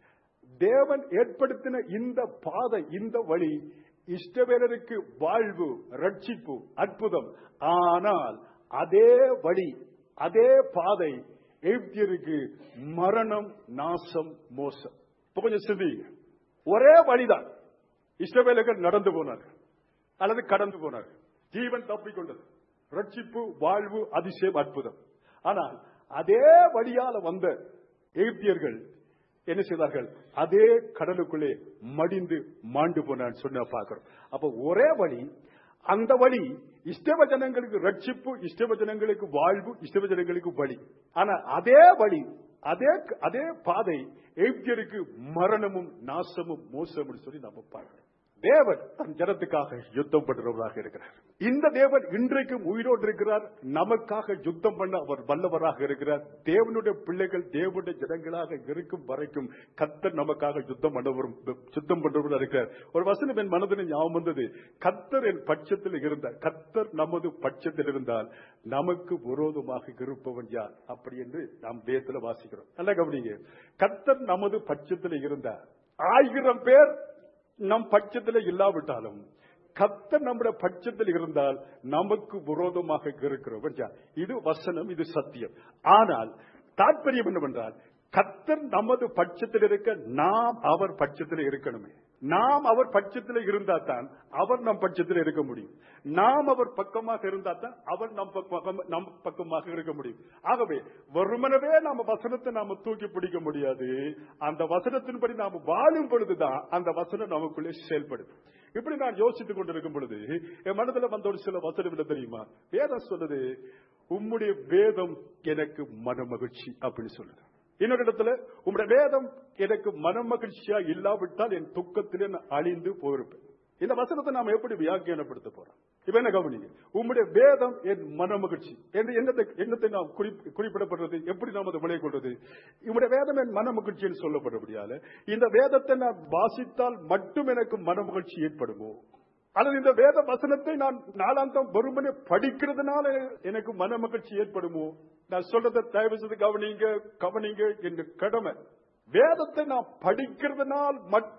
தேவன் ஏற்படுத்தின இந்த பாதை இந்த வழி இஷ்டவேலருக்கு வாழ்வு ரட்சிப்பு அற்புதம் ஆனால் அதே வழி அதே பாதை எகிப்தியருக்கு மரணம் நாசம் மோசம் இப்ப கொஞ்சம் சிந்திங்க ஒரே வழிதான் இஷ்டவேலர்கள் நடந்து போனார்கள் அல்லது கடந்து போனார்கள் ஜீவன் தப்பிக்கொண்டது ரட்சிப்பு வாழ்வு அதிசயம் அற்புதம் ஆனால் அதே வழியால வந்த எகிப்தியர்கள் என்ன செய்தார்கள் அதே கடலுக்குள்ளே மடிந்து மாண்டு போனான்னு சொன்ன பார்க்கிறோம் அப்ப ஒரே வழி அந்த வழி இஷ்டவ ஜனங்களுக்கு ரட்சிப்பு இஷ்டவ ஜனங்களுக்கு வாழ்வு இஷ்டவ ஜனங்களுக்கு வழி ஆனா அதே வழி அதே அதே பாதை எகிப்தியருக்கு மரணமும் நாசமும் மோசமும் சொல்லி நம்ம பார்க்கிறோம் தேவன் தன் ஜனத்துக்காக யுத்தம் பண்றவராக இருக்கிறார் இந்த தேவன் இன்றைக்கும் உயிரோடு இருக்கிறார் நமக்காக யுத்தம் பண்ண அவர் வல்லவராக இருக்கிறார் தேவனுடைய பிள்ளைகள் தேவனுடைய ஜனங்களாக இருக்கும் வரைக்கும் கத்தர் நமக்காக யுத்தம் பண்ணவரும் யுத்தம் பண்றவராக இருக்கிறார் ஒரு வசனம் என் மனதில் ஞாபகம் வந்தது கத்தர் என் பட்சத்தில் இருந்தார் கத்தர் நமது பட்சத்தில் இருந்தால் நமக்கு விரோதமாக இருப்பவன் யார் அப்படி என்று நாம் தேசத்தில் வாசிக்கிறோம் நல்ல கவனிங்க கத்தர் நமது பட்சத்தில் இருந்தார் ஆயிரம் பேர் நம் பட்சத்தில் இல்லாவிட்டாலும் கத்தர் நம்முடைய பட்சத்தில் இருந்தால் நமக்கு விரோதமாக இருக்கிறவர் யார் இது வசனம் இது சத்தியம் ஆனால் தாற்பயம் என்னவென்றால் கத்தர் நமது பட்சத்தில் இருக்க நாம் அவர் பட்சத்தில் இருக்கணுமே நாம் அவர் பட்சத்தில் இருந்தா தான் அவர் நம் பட்சத்தில் இருக்க முடியும் நாம் அவர் பக்கமாக இருந்தா தான் அவர் நம் பக்கம் நம் பக்கமாக இருக்க முடியும் ஆகவே வெறுமனவே நாம வசனத்தை நாம தூக்கி பிடிக்க முடியாது அந்த வசனத்தின்படி நாம் வாழும் பொழுதுதான் அந்த வசனம் நமக்குள்ளே செயல்படுது இப்படி நான் யோசித்துக் கொண்டிருக்கும் பொழுது என் மனதில் வந்த ஒரு சில வசனம் என்ன தெரியுமா வேதம் சொல்லுது உம்முடைய வேதம் எனக்கு மன மகிழ்ச்சி அப்படின்னு சொல்லுது இன்னொரு இடத்துல உங்களுடைய வேதம் எனக்கு மன மகிழ்ச்சியா இல்லாவிட்டால் என் துக்கத்திலே நான் அழிந்து போயிருப்பேன் இந்த வசனத்தை நாம எப்படி வியாக்கியானப்படுத்த போறோம் இப்ப என்ன கவனிங்க உம்முடைய வேதம் என் மன மகிழ்ச்சி என்று என்னத்தை என்னத்தை நாம் குறிப்- குறிப்பிடப்படுறது எப்படி நாம் அதை விளை கொள்வது உம்முடைய வேதம் என் மன மகிழ்ச்சின்னு சொல்லப்படும்படியால இந்த வேதத்தை நான் வாசித்தால் மட்டும் எனக்கு மன மகிழ்ச்சி ஏற்படுமோ அல்லது இந்த வேத வசனத்தை நான் நாளாந்தம் வெறுமனே படிக்கிறதுனால எனக்கு மன மகிழ்ச்சி ஏற்படுமோ நான் சொல்றதை தயவு செய்து கவனிங்க கவனிங்க என்று கடமை வேதத்தை நான் படிக்கிறதுனால் மட்டும்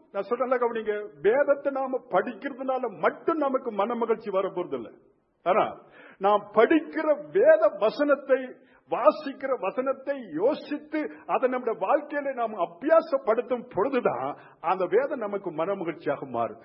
நான் சொல்றேன்ல கவனிங்க வேதத்தை நாம படிக்கிறதுனால மட்டும் நமக்கு மன மகிழ்ச்சி வர போறதில்லை ஆனா நாம் படிக்கிற வேத வசனத்தை வாசிக்கிற வசனத்தை யோசித்து அதை நம்முடைய வாழ்க்கையில நாம் அபியாசப்படுத்தும் பொழுதுதான் அந்த வேதம் நமக்கு மன மகிழ்ச்சியாக மாறுது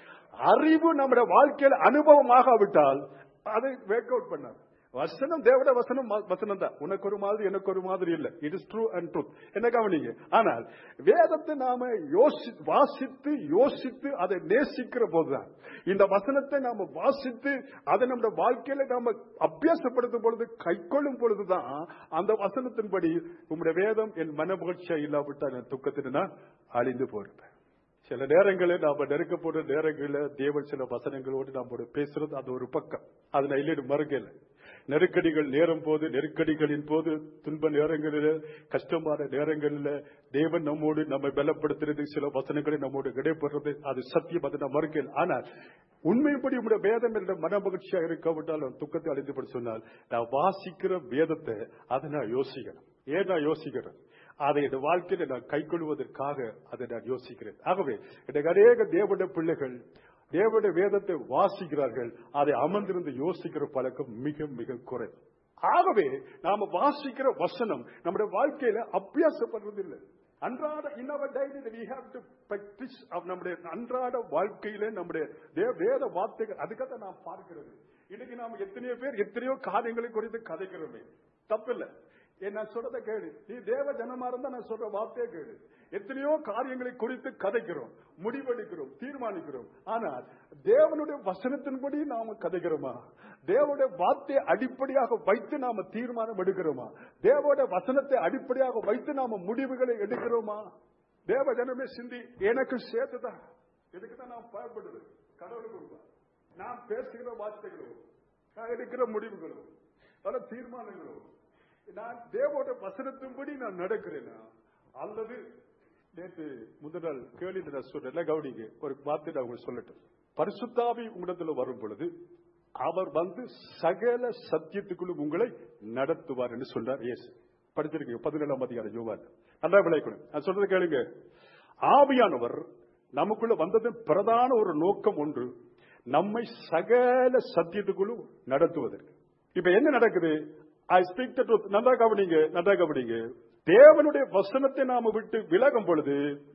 அறிவு நம்முடைய வாழ்க்கையில் அனுபவமாகாவிட்டால் அதை வேக் அவுட் பண்ணாது வசனம் தேவட வசனம் ம- வசனம் தான் உனக்கு ஒரு மாதிரி எனக்கு ஒரு மாதிரி இல்ல it is true and truth என்ன கவனிங்க ஆனால் வேதத்தை நாம யோசி வாசித்து யோசித்து அதை நேசிக்கிற போதுதான் இந்த வசனத்தை நாம வாசித்து அதை நம்முடைய வாழ்க்கையில நாம அபியாசப்படுத்தும் பொழுது கைக்கொள்ளும் பொழுதுதான் அந்த வசனத்தின்படி உங்களுடைய வேதம் என் மன மகிழ்ச்சியா இல்லாவிட்டால் என் துக்கத்தில் நான் அழிந்து போயிருப்பேன் சில நேரங்களில் நாம நெருக்கப்படுற நேரங்களில் தேவன் சில வசனங்களோடு நம்மோட பேசுறது அது ஒரு பக்கம் அது நான் இல்லைன்னு மறுக்கல நெருக்கடிகள் நேரும் போது நெருக்கடிகளின் போது துன்ப நேரங்களில் கஷ்டமான நேரங்களில் தேவன் நம்மோடு நம்மை பலப்படுத்துறது சில வசனங்களை நம்மோடு இடைப்படுறது அது சத்தியம் அதை நான் மறுக்கல ஆனால் உண்மைப்படி உங்களுடைய வேதம் என்ற மன மகிழ்ச்சியாக இருக்காவிட்டால் நான் துக்கத்தை அழிந்துபடி சொன்னால் நான் வாசிக்கிற வேதத்தை அதை நான் யோசிக்கிறேன் ஏன் நான் யோசிக்கிறேன் அதை என் வாழ்க்கையில நான் கைக்கொள்வதற்காக அதை நான் யோசிக்கிறேன் ஆகவே எனக்கு அநேக தேவனுடைய பிள்ளைகள் தேவனுடைய வேதத்தை வாசிக்கிறார்கள் அதை அமர்ந்திருந்து யோசிக்கிற பழக்கம் மிக மிக குறை ஆகவே நாம வாசிக்கிற வசனம் நம்முடைய வாழ்க்கையில அபியாசப்படுறதில்லை அன்றாட இன்னவர் diary we have to practice of நம்முடைய அன்றாட வாழ்க்கையில நம்முடைய தே- வேத வார்த்தைகள் அதுக்காக நாம் பார்க்கிறது இன்னைக்கு நாம எத்தனையோ பேர் எத்தனையோ காரியங்களை குறித்து கதைக்கிறோமே தப்பில்லை ஏன் நான் சொல்றதை கேளு நீ தேவ ஜனமா இருந்தா நான் சொல்ற வார்த்தையை கேளு எத்தனையோ காரியங்களை குறித்து கதைக்கிறோம் முடிவெடுக்கிறோம் தீர்மானிக்கிறோம் ஆனால் தேவனுடைய வசனத்தின்படி நாம கதைக்கிறோமா தேவனுடைய வார்த்தையை அடிப்படையாக வைத்து நாம தீர்மானம் எடுக்கிறோமா தேவனுடைய வசனத்தை அடிப்படையாக வைத்து நாம முடிவுகளை எடுக்கிறோமா தேவ ஜனமே சிந்தி எனக்கு சேர்த்துதான் இதுக்கு தான் நான் பயப்படுது கடவுளுக்கு நான் பேசுகிற வார்த்தைகளோ நான் எடுக்கிற முடிவுகளோ பல தீர்மானங்களோ நான் தேவோட வசனத்தின்படி நான் நடக்கிறேனா அல்லது நேற்று முதல் நாள் கேள்வி நான் சொல்றேன் கவுனிங்க ஒரு வார்த்தை நான் உங்களுக்கு சொல்லட்டும் பரிசுத்தாவி உங்களிடத்துல வரும் பொழுது அவர் வந்து சகல சத்தியத்துக்குள்ளும் உங்களை நடத்துவார் என்று சொன்னார் இயேசு படிச்சிருக்கீங்க பதினேழாம் அதிகாரம் யோவான் நல்லா விளைக்கணும் நான் சொல்றது கேளுங்க ஆவியானவர் நமக்குள்ள வந்ததன் பிரதான ஒரு நோக்கம் ஒன்று நம்மை சகல சத்தியத்துக்குள்ளும் நடத்துவதற்கு இப்ப என்ன நடக்குது ஐ ஸ்பீக் த ட்ரூத் நல்லா கவனிங்க நல்லா கவனிங்க தேவனுடைய வசனத்தை நாம விட்டு விலகும் பொழுது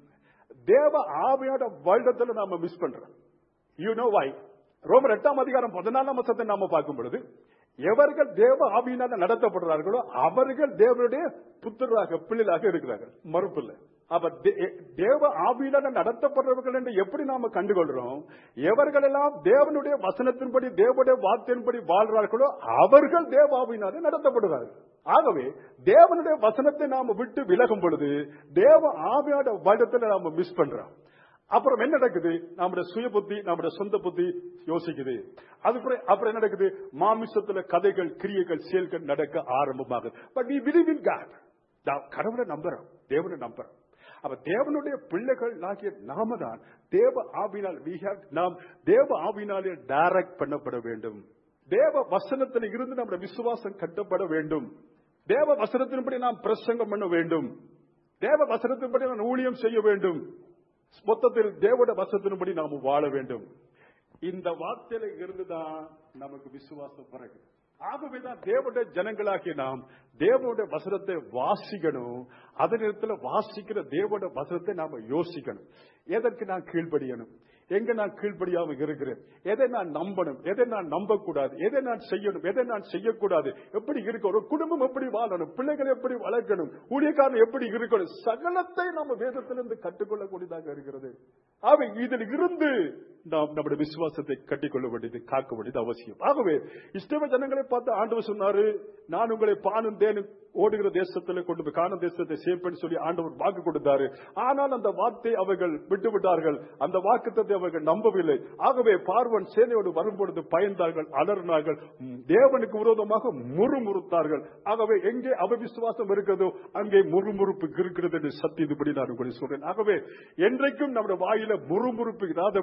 தேவ ஆவியோட வருடத்துல நாம மிஸ் பண்றோம் யூ நோ வை ரோமர் எட்டாம் அதிகாரம் பதினாலாம் வசத்தை நாம பார்க்கும் பொழுது எவர்கள் தேவ ஆவியினால நடத்தப்படுறார்களோ அவர்கள் தேவனுடைய புத்திராக பிள்ளைகளாக இருக்கிறார்கள் மறுப்பு இல்லை அப்ப தே- தேவ ஆவியினால நடத்தப்படுறவர்கள் என்று எப்படி நாம கண்டுகொள்றோம் எவர்களெல்லாம் தேவனுடைய வசனத்தின்படி தேவனுடைய வார்த்தையின்படி வாழ்றார்களோ அவர்கள் தேவ ஆவியினாலே நடத்தப்படுகிறார்கள் ஆகவே தேவனுடைய வசனத்தை நாம விட்டு விலகும் பொழுது தேவ ஆவியோட வருடத்துல நாம மிஸ் பண்றோம் அப்புறம் என்ன நடக்குது நம்முடைய சுய புத்தி நம்முடைய சொந்த புத்தி யோசிக்குது அதுக்கப்புறம் அப்புறம் என்ன நடக்குது மாமிசத்துல கதைகள் கிரியைகள் செயல்கள் நடக்க ஆரம்பமாகுது but we believe in God நாம் கடவுளை நம்புறோம் தேவனை நம்புறோம் அப்ப தேவனுடைய பிள்ளைகள் ஆகிய நாம தான் தேவ ஆவினால் we have நாம் தேவ ஆவினாலே டைரக்ட் பண்ணப்பட வேண்டும் தேவ வசனத்தில் இருந்து நம்முடைய விசுவாசம் கட்டப்பட வேண்டும் தேவ வசனத்தின்படி நாம் பிரசங்கம் பண்ண வேண்டும் தேவ வசனத்தின்படி நாம் ஊழியம் செய்ய வேண்டும் மொத்தத்தில் தேவட வசனத்தின்படி நாம் வாழ வேண்டும் இந்த வார்த்தையில இருந்துதான் நமக்கு விசுவாசம் பிறகு ஆகவேதான் தேவனுடைய ஜனங்களாகிய நாம் தேவனுடைய வசனத்தை வாசிக்கணும் அதே நேரத்தில் வாசிக்கிற தேவனுடைய வசனத்தை நாம யோசிக்கணும் எதற்கு நான் கீழ்ப்படியணும் எங்க நான் கீழ்ப்படியாம இருக்கிறேன் எதை நான் நம்பணும் எதை நான் நம்பக்கூடாது எதை நான் செய்யணும் எதை நான் செய்யக்கூடாது எப்படி இருக்க ஒரு குடும்பம் எப்படி வாழணும் பிள்ளைகளை எப்படி வளர்க்கணும் ஊழியக்காரன் எப்படி இருக்கணும் சகலத்தை நம்ம வேதத்திலிருந்து கற்றுக்கொள்ளக்கூடியதாக இருக்கிறது ஆகவே இதில் இருந்து நாம் நம்முடைய விசுவாசத்தை கட்டிக்கொள்ள வேண்டியது காக்க வேண்டியது அவசியம் ஆகவே இஷ்டம ஜனங்களை பார்த்து ஆண்டவர் சொன்னாரு நான் உங்களை பானும் தேனும் ஓடுகிற தேசத்தில் கொண்டு போய் காணும் தேசத்தை சேர்ப்பேன்னு சொல்லி ஆண்டவர் வாக்கு கொடுத்தாரு ஆனால் அந்த வார்த்தை அவர்கள் விட்டு விட்டார்கள் அந்த வாக்குத்தத்தை அவர்கள் நம்பவில்லை ஆகவே பார்வன் சேனையோடு வரும்பொழுது பயந்தார்கள் அலறினார்கள் ம், தேவனுக்கு விரோதமாக முறுமுறுத்தார்கள் ஆகவே எங்கே அவிசுவாசம் இருக்கிறதோ அங்கே முறுமுறுப்பு இருக்கிறது என்று சத்தியதுபடி நான் உங்களுக்கு சொல்றேன் ஆகவே என்றைக்கும் நம்முடைய வாயில முறுமுறுப்பு இராதபடி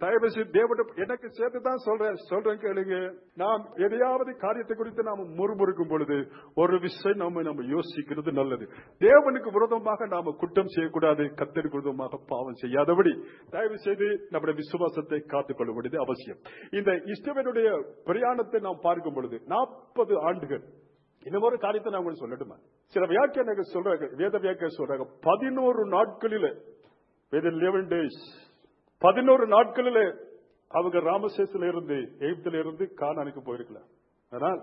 தயவு செய்து தேவட எனக்கு சேர்த்து தான் சொல்றேன் சொல்றேன் கேளுங்க நாம் எதையாவது காரியத்தை குறித்து நாம் முறுமுறுக்கும் பொழுது ஒரு விஷயம் நம்ம நம்ம யோசிக்கிறது நல்லது தேவனுக்கு விரோதமாக நாம குற்றம் செய்யக்கூடாது கத்தருக்கு விரோதமாக பாவம் செய்யாதபடி தயவு செய்து நம்முடைய விசுவாசத்தை காத்துக்கொள்ள வேண்டியது அவசியம் இந்த இஸ்டவனுடைய பிரயாணத்தை நாம் பார்க்கும் பொழுது நாற்பது ஆண்டுகள் இன்னும் ஒரு காரியத்தை நான் உங்களுக்கு சொல்லட்டுமா சில வியாக்கியானங்க சொல்றாங்க வேத வியாக்கிய சொல்றாங்க பதினோரு நாட்களில லெவன் டேஸ் பதினோரு நாட்களில அவங்க ராமசேசில இருந்து எகிப்தில இருந்து கானானுக்கு போயிருக்கலாம் ஆனால்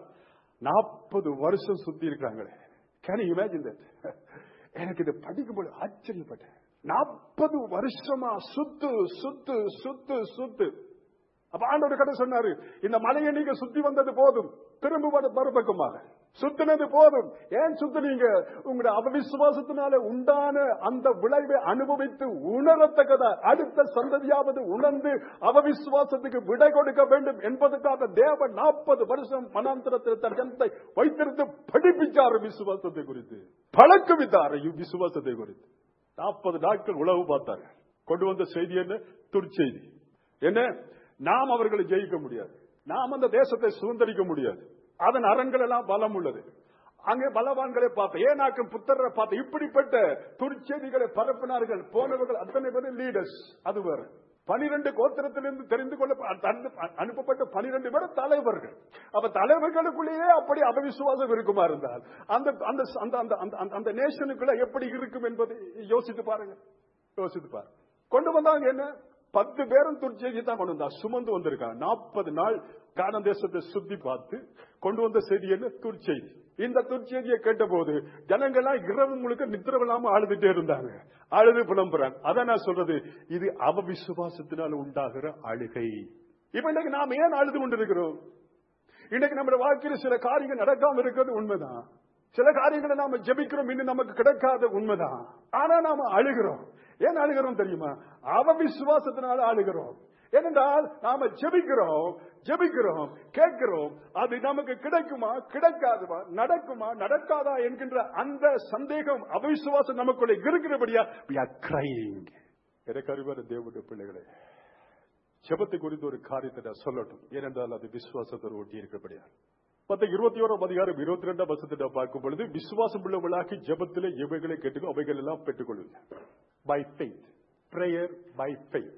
நாற்பது வருஷம் சுத்தி இருக்காங்களே கேன் இமேஜின் தட் எனக்கு இதை படிக்கும்போது ஆச்சரியப்பட்டேன் நாற்பது வருஷமா சுத்து சுத்து சுத்து சுத்து அப்ப ஆண்டவர் கதை சொன்னாரு இந்த மலையை நீங்க சுத்தி வந்தது போதும் திரும்ப மறுபக்கமாக சுத்தினது போதும் ஏன் சுத்தினீங்க உங்களுடைய அபவிசுவாசத்தினால உண்டான அந்த விளைவை அனுபவித்து உணரத்தக்கதா அடுத்த சந்ததியாவது உணர்ந்து அவவிசுவாசத்துக்கு விடை கொடுக்க வேண்டும் என்பதற்காக தேவன் நாற்பது வருஷம் மனாந்திரத்தில் தன் ஜனத்தை வைத்திருந்து படிப்பிச்சாரு விசுவாசத்தை குறித்து பழக்கவித்தாரு விசுவாசத்தை குறித்து நாற்பது நாட்கள் உழவு பார்த்தாரு கொண்டு வந்த செய்தி என்ன துர்ச்செய்தி என்ன நாம் அவர்களை ஜெயிக்க முடியாது நாம் அந்த தேசத்தை சுதந்திரிக்க முடியாது அதன் அரண்கள் எல்லாம் பலம் உள்ளது அங்கே பலவான்களை பார்த்த ஏனாக்கும் புத்தரை பார்த்த இப்படிப்பட்ட துர்ச்செய்திகளை பரப்பினார்கள் போனவர்கள் அத்தனை பேரும் லீடர்ஸ் அது வேறு பனிரெண்டு கோத்திரத்திலிருந்து தெரிந்து கொள்ள அனுப்பப்பட்ட பனிரெண்டு பேர் தலைவர்கள் அப்ப தலைவர்களுக்குள்ளேயே அப்படி அபவிசுவாசம் இருக்குமா இருந்தால் அந்த அந்த அந்த அந்த அந்த நேஷனுக்குள்ள எப்படி இருக்கும் என்பதை யோசித்து பாருங்க யோசித்து பாருங்க கொண்டு வந்தாங்க என்ன பத்து பேரும் துர்ச்செய்தி தான் கொண்டு வந்தா சுமந்து வந்திருக்காங்க நாற்பது நாள் கான தேசத்தை சுத்தி பார்த்து கொண்டு வந்த செய்தி என்ன துர்ச்செய்தி இந்த துர்ச்செய்தியை கேட்டபோது ஜனங்கள்லாம் இரவு முழுக்க நித்திரவில்லாம அழுதுட்டே இருந்தாங்க அழுது புலம்புறாங்க அதான் நான் சொல்றது இது அவ விசுவாசத்தினால் உண்டாகிற அழுகை இப்ப இன்னைக்கு நாம் ஏன் அழுது கொண்டிருக்கிறோம் இன்னைக்கு நம்முடைய வாழ்க்கையில் சில காரியங்கள் நடக்காம இருக்கிறது உண்மைதான் சில காரியங்களை நாம ஜெபிக்கிறோம் இன்னும் நமக்கு கிடைக்காத உண்மைதான் ஆனா நாம அழுகிறோம் ஏன் அழுகிறோம் தெரியுமா அவ விசுவாசத்தினால அழுகிறோம் ஏனென்றால் நாம ஜெபிக்கிறோம் ஜெபிக்கிறோம் கேட்கிறோம் அது நமக்கு கிடைக்குமா கிடைக்காதுமா நடக்குமா நடக்காதா என்கின்ற அந்த சந்தேகம் அவிசுவாசம் நமக்குள்ள இருக்கிறபடியா கிரைங் எனக்கு அறிவார தேவனுடைய பிள்ளைகளே ஜெபத்தை குறித்து ஒரு காரியத்தை நான் சொல்லட்டும் ஏனென்றால் அது விசுவாசத்தோடு ஒட்டி இருக்கிறபடியா பத்து இருபத்தி ஓராம் அதிகாரம் இருபத்தி ரெண்டாம் வருஷத்தை பார்க்கும் பொழுது விசுவாசம் உள்ளவர்களாகி ஜபத்தில் எவைகளை கேட்டுக்கோ அவைகள் எல்லாம் பெற்றுக்கொள்ளுங்க by faith prayer by faith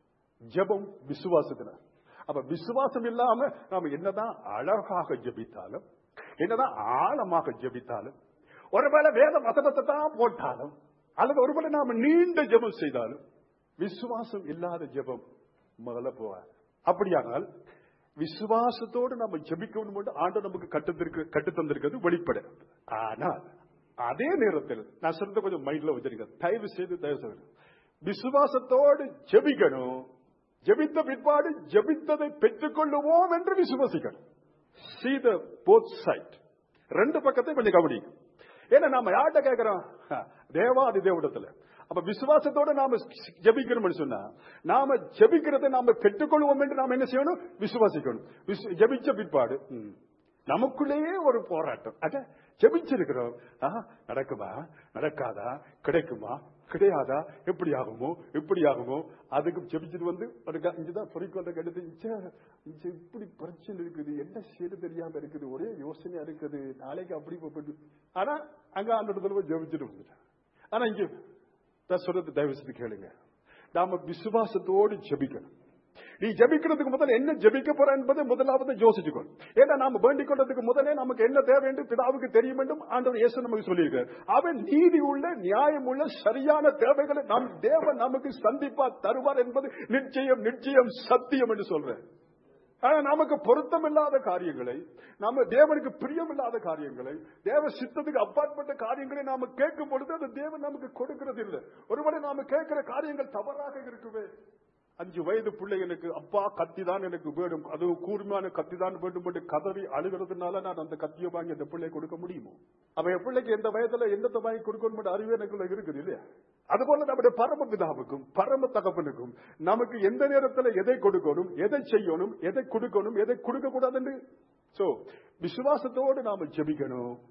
ஜபம் விசுவாசத்தின அப்ப விசுவாசம் இல்லாம நாம என்னதான் அழகாக ஜபித்தாலும் என்னதான் ஆழமாக ஜபித்தாலும் ஒருவேளை வேத வசனத்தை தான் போட்டாலும் அல்லது ஒருவேளை நாம நீண்ட ஜபம் செய்தாலும் விசுவாசம் இல்லாத ஜபம் முதல்ல போவார் அப்படியானால் விசுவாசத்தோடு நம்ம ஜபிக்கணும் மட்டும் ஆண்டு நமக்கு கட்டு கட்டு தந்திருக்கிறது வெளிப்பட ஆனால் அதே நேரத்தில் நான் சொல்றத கொஞ்சம் மைண்ட்ல வச்சிருக்க தயவு செய்து தயவு செய்து விசுவாசத்தோடு ஜெபிக்கணும் ஜெபித்த பிற்பாடு ஜெபித்ததை பெற்றுக்கொள்ளுவோம் என்று விசுவாசிக்கணும் see the both side ரெண்டு பக்கத்தை கொஞ்சம் கவனிக்கும் ஏன்னா நாம யார்கிட்ட கேட்கிறோம் தேவாதி தேவடத்துல அப்ப விசுவாசத்தோட நாம ஜபிக்கணும் சொன்னா நாம ஜபிக்கிறதை நாம பெற்றுக்கொள்வோம் என்று நாம என்ன செய்யணும் விசுவாசிக்கணும் ஜபிச்ச பிற்பாடு நமக்குள்ளேயே ஒரு போராட்டம் அத ஜபிச்சிருக்கிறோம் நடக்குமா நடக்காதா கிடைக்குமா கிடையாதா எப்படி ஆகுமோ எப்படி ஆகுமோ அதுக்கு ஜெபிச்சுட்டு வந்து இங்கதான் பொறிக்கு வந்த கடுத்து இப்படி பிரச்சனை இருக்குது என்ன செய்ய தெரியாம இருக்குது ஒரே யோசனையா இருக்குது நாளைக்கு அப்படி போட்டு ஆனா அங்க அந்த இடத்துல ஜெபிச்சுட்டு வந்துட்டேன் ஆனா இங்க நான் சொல்றது தயவு செய்து கேளுங்க நாம விசுவாசத்தோடு ஜெபிக்கணும் நீ ஜபிக்கிறதுக்கு முதல்ல என்ன ஜபிக்க போற என்பதை முதலாவது யோசிச்சுக்கோ ஏன்னா நாம வேண்டிக் கொண்டதுக்கு முதலே நமக்கு என்ன தேவை என்று பிதாவுக்கு தெரியும் என்றும் ஆண்டவர் இயேசு நமக்கு சொல்லியிருக்கார் அவன் நீதி உள்ள நியாயம் உள்ள சரியான தேவைகளை நம் தேவன் நமக்கு சந்திப்பா தருவார் என்பது நிச்சயம் நிச்சயம் சத்தியம் என்று சொல்றேன் ஆனா நமக்கு பொருத்தமில்லாத காரியங்களை நாம தேவனுக்கு பிரியமில்லாத காரியங்களை தேவ சித்தத்துக்கு அப்பாற்பட்ட காரியங்களை நாம கேட்கும் பொழுது அந்த தேவன் நமக்கு கொடுக்கிறது இல்லை ஒருவேளை நாம கேட்கிற காரியங்கள் தவறாக இருக்குவே அஞ்சு வயது பிள்ளை எனக்கு அப்பா கத்தி தான் எனக்கு வேணும் அது கூர்மையான கத்தி தான் வேண்டும் என்று கதறி அழுகிறதுனால நான் அந்த கத்தியை வாங்கி அந்த பிள்ளை கொடுக்க முடியுமோ அவன் பிள்ளைக்கு எந்த வயதுல என்னத்தை வாங்கி கொடுக்கணும் அறிவு எனக்குள்ள இருக்குது இல்லையா அதுபோல நம்முடைய பரம பிதாவுக்கும் பரம தகப்பனுக்கும் நமக்கு எந்த நேரத்தில் எதை கொடுக்கணும் எதை செய்யணும் எதை கொடுக்கணும் எதை கொடுக்க கூடாதுன்னு சோ விசுவாசத்தோடு நாம ஜெபிக்கணும்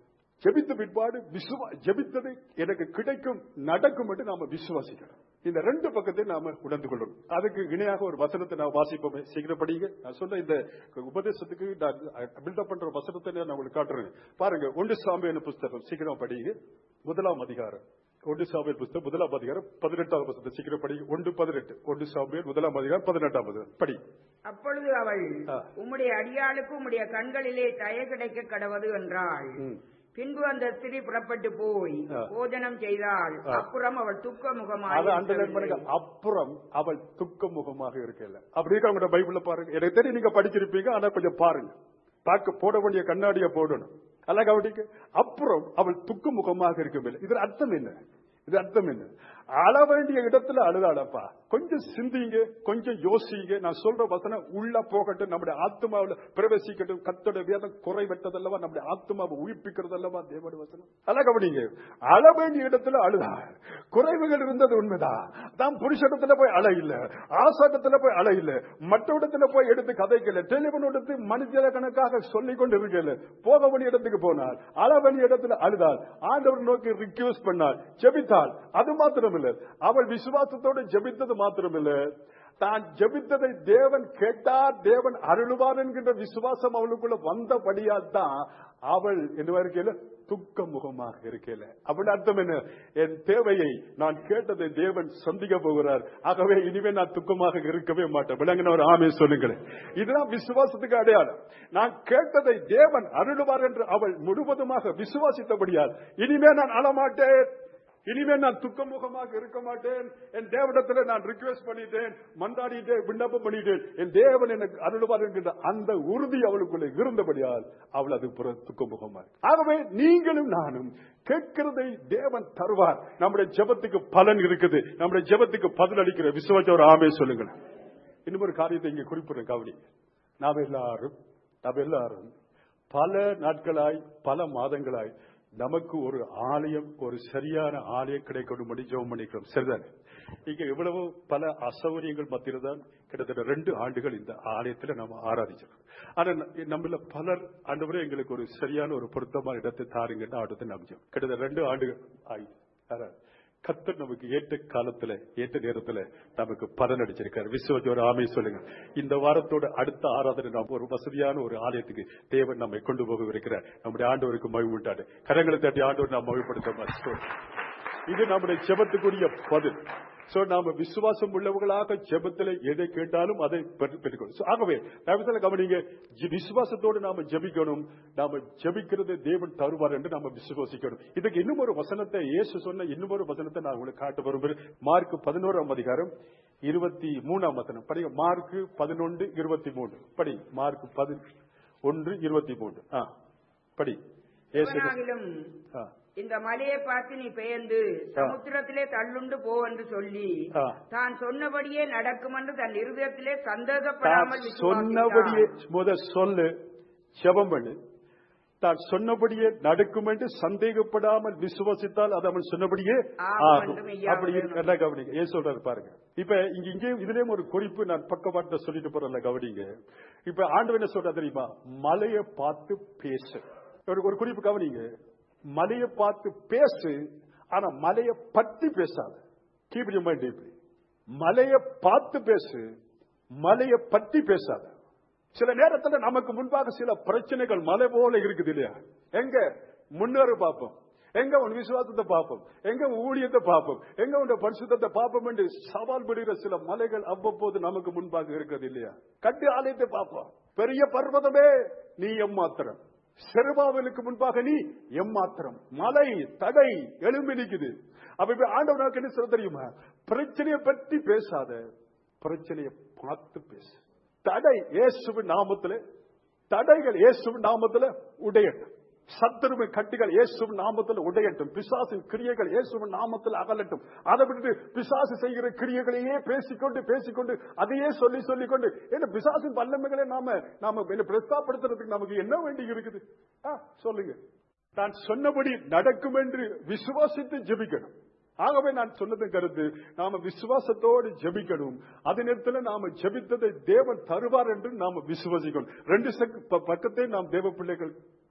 ஜெபித்த பிற்பாடு விசுவா ஜெபித்தது எனக்கு கிடைக்கும் நடக்கும் என்று நாம விசுவாசிக்கணும் இந்த ரெண்டு பக்கத்தையும் நாம உணர்ந்து கொள்ளணும் அதுக்கு இணையாக ஒரு வசனத்தை நான் வாசிப்போமே சீக்கிரம் படிங்க நான் சொன்ன இந்த உபதேசத்துக்கு நான் பில்டப் பண்ற வசனத்தை நான் உங்களுக்கு காட்டுறேன் பாருங்க ஒன்று சாமியான புஸ்தகம் சீக்கிரம் படிங்க முதலாம் அதிகாரம் ஒன்று சாமியல் புஸ்தகம் முதலாம் அதிகாரம் பதினெட்டாவது வசனத்தை சீக்கிரம் படிங்க ஒன்று பதினெட்டு ஒன்று சாமியல் முதலாம் அதிகாரம் பதினெட்டாவது படி அப்பொழுது அவள் ஆ. உம்முடைய அடியாளுக்கு உம்முடைய கண்களிலே தய கிடைக்க கடவது என்றாள் ம். பின்பு அந்த ஸ்திரீ புறப்பட்டு போய் ஆ. போஜனம் செய்தாள் ஆ. அப்புறம் அவள் துக்க அதை முகமாக அண்டர்லைன் பண்ணுங்க அப்புறம் அவள் துக்க முகமாக இருக்கல அப்படி இருக்க அவங்களோட பைபிள்ல பாருங்க எனக்கு தெரியும் நீங்க படிச்சிருப்பீங்க ஆனா கொஞ்சம் பாருங்க பார்க்க போட வேண்டிய கண்ணாடிய போடணும் அல்ல கவனிக்க அப்புறம் அவள் துக்க முகமாக இருக்கவில்லை இது அர்த்தம் என்ன இது அர்த்தம் என்ன அழ வேண்டிய இடத்துல அழுதாளப்பா கொஞ்சம் சிந்திங்க கொஞ்சம் யோசிங்க நான் சொல்ற வசனம் உள்ள போகட்டும் நம்முடைய ஆத்மாவில் பிரவேசிக்கட்டும் கத்தோட வேதம் குறைவற்றதல்லவா நம்முடைய ஆத்மாவை உயிர்ப்பிக்கிறது அல்லவா தேவனுடைய வசனம் அல்ல கவனிங்க அழ வேண்டிய இடத்துல அழுதா குறைவுகள் இருந்தது உண்மைதான் தான் புருஷடத்துல போய் அழ இல்ல ஆசாட்டத்துல போய் அழ இல்ல மற்ற இடத்துல போய் எடுத்து கதைக்கல டெலிபோன் எடுத்து மனித கணக்காக சொல்லிக் கொண்டு இருக்கல போக வேண்டிய இடத்துக்கு போனார் அழ வேண்டிய இடத்துல அழுதாள் ஆண்டவர் நோக்கி ரிக்வெஸ்ட் பண்ணாள் ஜெபித்தாள் அது மாத்திரமில்ல அவள் விசுவாசத்தோடு ஜெபித்தது மாத்திரமில்ல தான் ஜெபித்ததை தேவன் கேட்டார் தேவன் அருளுவார் என்கின்ற விசுவாசம் அவளுக்குள்ள வந்தபடியால் தான் அவள் என்ன இருக்கையில துக்க முகமாக இருக்கல அப்படி அர்த்தம் என்ன என் தேவையை நான் கேட்டதை தேவன் சந்திக்க போகிறார் ஆகவே இனிமே நான் துக்கமாக இருக்கவே மாட்டேன் விளங்கின ஒரு ஆமே சொல்லுங்களேன் இதுதான் விசுவாசத்துக்கு அடையாளம் நான் கேட்டதை தேவன் அருளுவார் என்று அவள் முழுவதுமாக விசுவாசித்தபடியால் இனிமே நான் அழமாட்டேன் இனிமே நான் துக்கமுகமாக இருக்க மாட்டேன் என் தேவனிடத்தில் நான் ரிக்வெஸ்ட் பண்ணிட்டேன் மன்றாடிட்டேன் விண்ணப்பம் பண்ணிட்டேன் என் தேவன் எனக்கு அருள்வார் என்கின்ற அந்த உறுதி அவளுக்குள்ளே இருந்தபடியால் அவள் அது புற துக்கமுகமாக ஆகவே நீங்களும் நானும் கேட்கிறதை தேவன் தருவார் நம்முடைய ஜெபத்துக்கு பலன் இருக்குது நம்முடைய ஜெபத்துக்கு பதில் அளிக்கிற விசுவாச ஒரு ஆமே சொல்லுங்கள் இன்னும் ஒரு காரியத்தை இங்க குறிப்பிடுறேன் கவனி நாம் எல்லாரும் நாம் எல்லாரும் பல நாட்களாய் பல மாதங்களாய் நமக்கு ஒரு ஆலயம் ஒரு சரியான ஆலயம் கிடைக்கணும்படி ஜெபம் பண்ணிக்கிறோம் சரிதானே இங்க எவ்வளவு பல அசௌகரியங்கள் மத்தியில் தான் கிட்டத்தட்ட ரெண்டு ஆண்டுகள் இந்த ஆலயத்துல நம்ம ஆராதிச்சோம் ஆனா ந- நம்மள பலர் ஆண்டவரே எங்களுக்கு ஒரு சரியான ஒரு பொருத்தமான இடத்தை தாருங்கன்னு ஆட்டத்தை நம்பிச்சோம் கிட்டத்தட்ட ரெண்டு ஆண்டுகள் ஆகி அதான். கத்தர் நமக்கு ஏற்ற காலத்துல ஏற்ற நேரத்துல நமக்கு பலன் அடிச்சிருக்காரு விசுவஜோட ஆமை சொல்லுங்க இந்த வாரத்தோட அடுத்த ஆராதனை நாம் ஒரு வசதியான ஒரு ஆலயத்துக்கு தேவன் நம்மை கொண்டு போக இருக்கிறார் நம்முடைய ஆண்டவருக்கு மகிழ்வு உண்டாடு கரங்களை தட்டி ஆண்டவர் நாம் மகிழ்படுத்த மாதிரி இது நம்முடைய ஜெபத்துக்குரிய பதில் சோ நாம விசுவாசம் உள்ளவர்களாக ஜெபத்தில் எதை கேட்டாலும் அதை பெற்று- பெற்றுக்கொள்ளும் So, ஆகவே தயவுசெய்து கவனிங்க ஜி- விசுவாசத்தோடு நாம ஜெபிக்கணும் நாம ஜெபிக்கிறது தேவன் தருவார் என்று நாம விசுவாசிக்கணும் இதுக்கு இன்னும் ஒரு வசனத்தை இயேசு சொன்ன இன்னும் ஒரு வசனத்தை நான் உங்களுக்கு காட்ட விரும்புகிறேன் மார்க் பதினோராம் அதிகாரம் இருபத்தி மூணாம் வசனம் படிங்க மார்க் பதினொன்று இருபத்தி மூணு படி மார்க் பதி ஒன்று இருபத்தி மூணு ஆ படி இயேசு எவனாகிலும் ஆ இந்த மலையை பார்த்து நீ பெயர்ந்து சமுத்திரத்திலே தள்ளுண்டு போ என்று சொல்லி ஆ. தான் சொன்னபடியே நடக்கும் என்று தன் இருதயத்திலே தான் சந்தேகப்படாமல் சொன்னபடியே விசுவாசித்தான். முத சொல்லு ஜெபம் பண்ணு தான் சொன்னபடியே நடக்கும் என்று சந்தேகப்படாமல் விசுவாசித்தால் அது அவன் சொன்னபடியே ஆகும் ஆகும் என்று மெய்யாக அப்படி வேணும். நல்லா கவனிங்க ஏன் சொல்றாரு பாருங்க இப்ப இங்க இங்கே இதுலயும் ஒரு குறிப்பு நான் பக்கவாட்டுல சொல்லிட்டு போறேன்ல கவனிங்க இப்ப ஆண்டவன் என்ன சொல்றா தெரியுமா மலையை பார்த்து பேசு ஒரு ஒரு குறிப்பு கவனிங்க மலையை பார்த்து பேசு ஆனா மலையை பத்தி பேசாத கீப் யூ மைண்ட் டீப்லி மலையை பார்த்து பேசு மலையை பத்தி பேசாத சில நேரத்துல நமக்கு முன்பாக சில பிரச்சனைகள் மலை போல இருக்குது இல்லையா எங்க முன்னேறு பார்ப்போம் எங்க உன் விசுவாசத்தை பார்ப்போம் எங்க உன் ஊழியத்தை பார்ப்போம் எங்க உன் பரிசுத்தத்தை பார்ப்போம் என்று சவால் விடுகிற சில மலைகள் அவ்வப்போது நமக்கு முன்பாக இருக்கிறது இல்லையா கட்டு ஆலயத்தை பார்ப்போம் பெரிய பர்வதமே நீ எம்மாத்திரம் செருபாவலுக்கு முன்பாக நீ எம்மாத்திரம் மலை தடை எழும்பி நிக்குது அப்ப இப்ப ஆண்டவர் நமக்கு என்ன சொல்ல தெரியுமா பிரச்சனையை பற்றி பேசாத பிரச்சனையை பார்த்து பேசு தடை இயேசுவின் நாமத்துல தடைகள் இயேசுவின் நாமத்துல உடையட்டும் சத்துருவின் கட்டிகள் இயேசுவின் நாமத்துல உடையட்டும் பிசாசின் கிரியைகள் இயேசுவின் நாமத்தில் அகலட்டும் அதை விட்டு பிசாசு செய்கிற கிரியைகளையே பேசிக்கொண்டு பேசிக்கொண்டு அதையே சொல்லி சொல்லிக்கொண்டு என்ன பிசாசின் வல்லமைகளை நாம நாம என்ன பிரஸ்தாப்படுத்துறதுக்கு நமக்கு என்ன வேண்டி இருக்குது ஆ, சொல்லுங்க நான் சொன்னபடி நடக்கும் என்று விசுவாசித்து ஜெபிக்கணும் ஆகவே நான் சொன்னது கருத்து நாம விசுவாசத்தோடு ஜெபிக்கணும் அதே நேரத்தில் நாம ஜெபித்ததை தேவன் தருவார் என்று நாம விசுவாசிக்கணும் ரெண்டு செக் ப- பக்கத்தை நாம் தேவ பிள்ளைகள்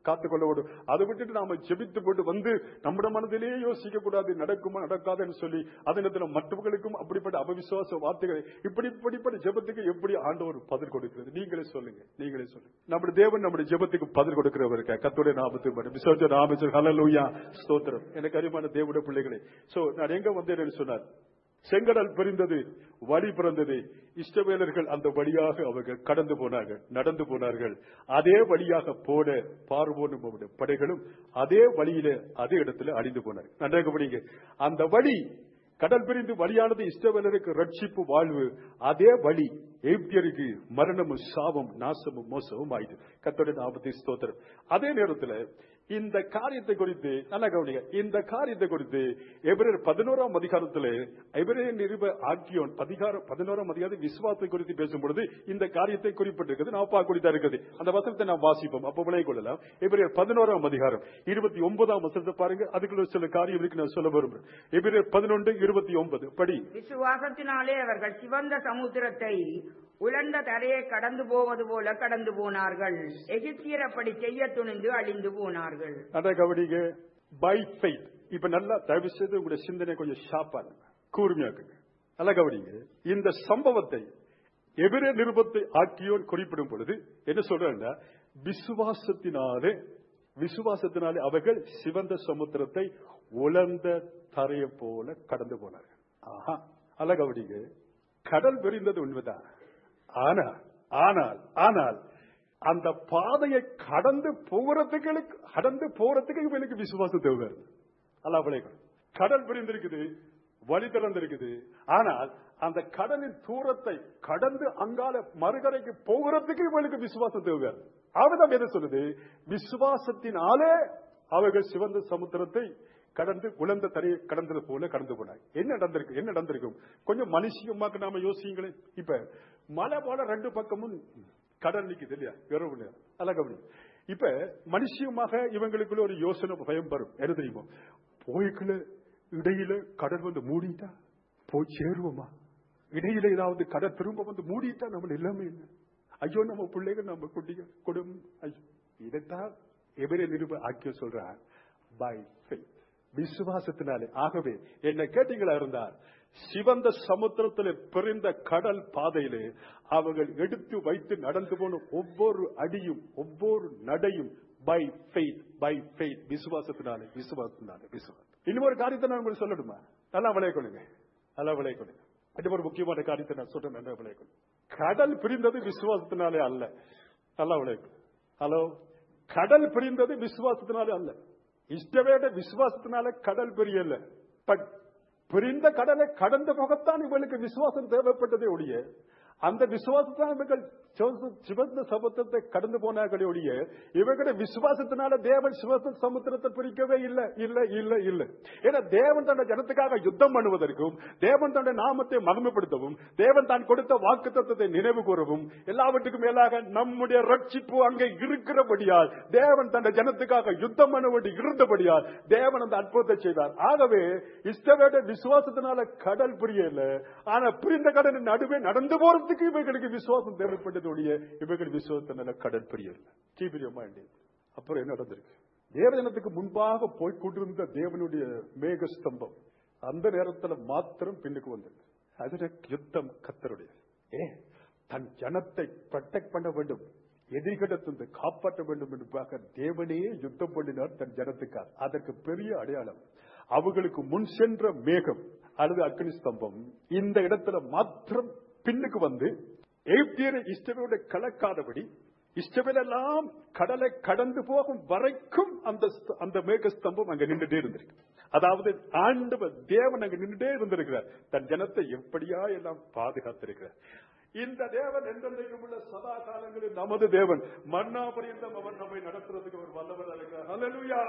காத்துக்கொள்ள வேண்டும் அதை விட்டுட்டு நாம ஜெபித்து போட்டு வந்து நம்முடைய மனதிலேயே யோசிக்க கூடாது நடக்குமா நடக்காதுன்னு சொல்லி அதே நேரத்தில் மற்றவர்களுக்கும் அப்படிப்பட்ட அபவிசுவாச வார்த்தைகளை இப்படி இப்படிப்பட்ட ஜெபத்துக்கு எப்படி ஆண்டவர் பதில் கொடுக்கிறது நீங்களே சொல்லுங்க நீங்களே சொல்லுங்க நம்முடைய தேவன் நம்முடைய ஜெபத்துக்கு பதில் கொடுக்கிறவர் கத்துடைய நாமத்துக்கு மட்டும் விசர்ஜ நாமத்தில் ஹalleluya ஸ்தோத்திரம் எனக்கு அறிமான தேவனுடைய பிள்ளைகளே சோ நான் எங்க வந்தேன்னு சொன்னார் செங்கடல் பிரிந்தது வழி பிறந்தது இஷ்டவேலர்கள் அந்த வழியாக அவர்கள் கடந்து போனார்கள் நடந்து போனார்கள் அதே வழியாக போன பார்வோனும் அவருடைய படைகளும் அதே வழியில அதே இடத்துல அழிந்து போனார்கள் நன்றாக படிங்க அந்த வழி கடல் பிரிந்து வழியானது இஷ்டவேலருக்கு ரட்சிப்பு வாழ்வு அதே வழி எகிப்தியருக்கு மரணமும் சாபம் நாசமும் மோசமும் ஆயிடுது கத்தோட நாமத்தை ஸ்தோத்திரம் அதே நேரத்துல இந்த காரியத்தை குறித்து நல்லா கவனிங்க இந்த காரியத்தை குறித்து எபிரேர் பதினோராம் அதிகாரத்தில் எபிரேர் நிருப ஆக்கியோன் பதிகாரம் பதினோராம் அதிகாரம் விசுவாசத்தை குறித்து பேசும்பொழுது இந்த காரியத்தை குறிப்பிட்டிருக்கிறது நான் பா குறித்தா இருக்குது அந்த வசனத்தை நாம் வாசிப்போம் அப்ப விளை கொள்ளலாம் எபிரேர் பதினோராம் அதிகாரம் இருபத்தி ஒன்பதாம் வசனத்தை பாருங்க அதுக்குள்ள சில காரியம் இருக்கு நான் சொல்ல விரும்புறேன் எபிரேர் பதினொன்று இருபத்தி ஒன்பது படி விசுவாசத்தினாலே அவர்கள் சிவந்த சமுத்திரத்தை உலர்ந்த தரையை கடந்து போவது போல கடந்து போனார்கள் எகிப்தியர் அப்படி செய்ய துணிந்து அழிந்து போனார்கள் அதான் கவனிங்க பை ஃபெய்த் இப்ப நல்லா தயவு செய்து உங்களுடைய சிந்தனை கொஞ்சம் ஷாப்பா கூர்மையாக்குங்க நல்லா கவனிங்க இந்த சம்பவத்தை எபிரே நிருபத்தை ஆக்கியோன் குறிப்பிடும் பொழுது என்ன சொல்றாங்கன்னா விசுவாசத்தினாலே விசுவாசத்தினாலே அவர்கள் சிவந்த சமுத்திரத்தை உலர்ந்த தரையை போல கடந்து போனார்கள் ஆஹா அல்ல கவனிங்க கடல் விரிந்தது உண்மைதான் ஆனால் ஆனால் ஆனால் அந்த பாதையை கடந்து போகிறதுக்கு கடந்து போறதுக்கு இவனுக்கு விசுவாசம் தேவை அல்லா பிள்ளைகள் கடல் பிரிந்திருக்குது வழி திறந்திருக்குது ஆனால் அந்த கடலின் தூரத்தை கடந்து அங்கால மறுகரைக்கு போகிறதுக்கு இவனுக்கு விசுவாசம் தேவை அவர்தான் எதை சொல்லுது விசுவாசத்தினாலே அவர்கள் சிவந்த சமுத்திரத்தை கடந்து உழந்த தரையை கடந்தது போல கடந்து போனாங்க என்ன நடந்திருக்கு என்ன நடந்திருக்கும் கொஞ்சம் மனுஷியமாக்கு நாம யோசிங்களேன் இப்ப மலை போல ரெண்டு பக்கமும் கடல் நிக்குது இல்லையா இரவு அழகவனி இப்ப மனுஷியமாக இவங்களுக்குள்ள ஒரு யோசனை பயம் வரும் என்ன தெரியுமா போய்க்குள்ள இடையில கடல் வந்து மூடிட்டா போய் சேருவோமா இடையில ஏதாவது கடல் திரும்ப வந்து மூடிட்டா நம்ம எல்லாமே இல்லை ஐயோ நம்ம பிள்ளைகள் நம்ம குட்டிகள் குடும்பம் ஐயோ இதைத்தான் எவரே நிருப ஆக்கிய சொல்றார் பை ஃபெய்த் விசுவாசத்தினாலே ஆகவே என்ன கேட்டீங்களா இருந்தால் சிவந்த சமுத்திரத்தில் பிறந்த கடல் பாதையிலே அவர்கள் எடுத்து வைத்து நடந்து போன ஒவ்வொரு அடியும் ஒவ்வொரு நடையும் பை ஃபெய்த் பை ஃபெய்த் விசுவாசத்தினாலே விசுவாசத்தினாலே விசுவாசம் இன்னொரு காரியத்தை நான் உங்களுக்கு சொல்லணுமா நல்லா விளையக்கணுங்க நல்லா விளையக்கணுங்க அது ஒரு முக்கியமான காரியத்தை நான் சொல்றேன் நல்லா விளையக்கணும் கடல் பிரிந்தது விசுவாசத்தினாலே அல்ல நல்லா விளையக்கணும் ஹலோ கடல் பிரிந்தது விசுவாசத்தினாலே அல்ல இஷ்டவேட விசுவாசத்தினால கடல் பெரியல பட் பிரிந்த கடலை கடந்து போகத்தான் இவளுக்கு விசுவாசம் தேவைப்பட்டதே ஒழிய அந்த விசுவாசத்தான் இவர்கள் சிவந்த சமுத்திரத்தை கடந்து போனார்களே ஒழிய இவர்களுடைய விசுவாசத்தினால தேவன் சிவந்த சமுத்திரத்தை பிரிக்கவே இல்லை இல்லை இல்லை இல்லை ஏன்னா தேவன் தன்னுடைய ஜனத்துக்காக யுத்தம் பண்ணுவதற்கும் தேவன் தன்னுடைய நாமத்தை மகிமைப்படுத்தவும் தேவன் தான் கொடுத்த வாக்கு தத்துவத்தை நினைவு கூறவும் எல்லாவற்றுக்கும் மேலாக நம்முடைய ரட்சிப்பு அங்கே இருக்கிறபடியால் தேவன் தன்னுடைய ஜனத்துக்காக யுத்தம் பண்ண வேண்டி இருந்தபடியால் தேவன் அந்த அற்புதத்தை செய்தார் ஆகவே இஷ்டவேட விசுவாசத்தினால கடல் புரியல ஆனா புரிந்த கடலின் நடுவே நடந்து போறதுக்கு இவர்களுக்கு விசுவாசம் தேவைப்பட்டது ஒழிய இவர்கள் விசுவாசத்தினால கடல் புரியல தீவிரமா அப்புறம் என்ன நடந்திருக்கு தேவஜனத்துக்கு முன்பாக போய் கொண்டிருந்த தேவனுடைய மேக ஸ்தம்பம் அந்த நேரத்துல மாத்திரம் பின்னுக்கு வந்தது அதுல யுத்தம் கத்தருடைய ஏ தன் ஜனத்தை ப்ரொடெக்ட் பண்ண வேண்டும் எதிர்கிடத்திலிருந்து காப்பாற்ற வேண்டும் என்பதாக தேவனே யுத்தம் பண்ணினார் தன் ஜனத்துக்காக அதற்கு பெரிய அடையாளம் அவர்களுக்கு முன் சென்ற மேகம் அல்லது அக்னி ஸ்தம்பம் இந்த இடத்துல மாத்திரம் பின்னுக்கு வந்து எகிப்தியரை இஷ்டவேட கலக்காதபடி இஷ்டவேலெல்லாம் கடலை கடந்து போகும் வரைக்கும் அந்த ஸ்த- அந்த மேக ஸ்தம்பம் அங்க நின்றுட்டே இருந்திருக்கு அதாவது ஆண்டவர் தேவன் அங்க நின்றுட்டே இருந்திருக்கிறார் தன் ஜனத்தை எப்படியா எல்லாம் பாதுகாத்திருக்கிறார் இந்த தேவன் என்றென்றைக்கும் உள்ள சதா காலங்களில் நமது தேவன் மன்னா பரியந்தம் அவர் நம்மை நடத்துறதுக்கு ஒரு வல்லவர் இருக்கிறார் ஹalleluya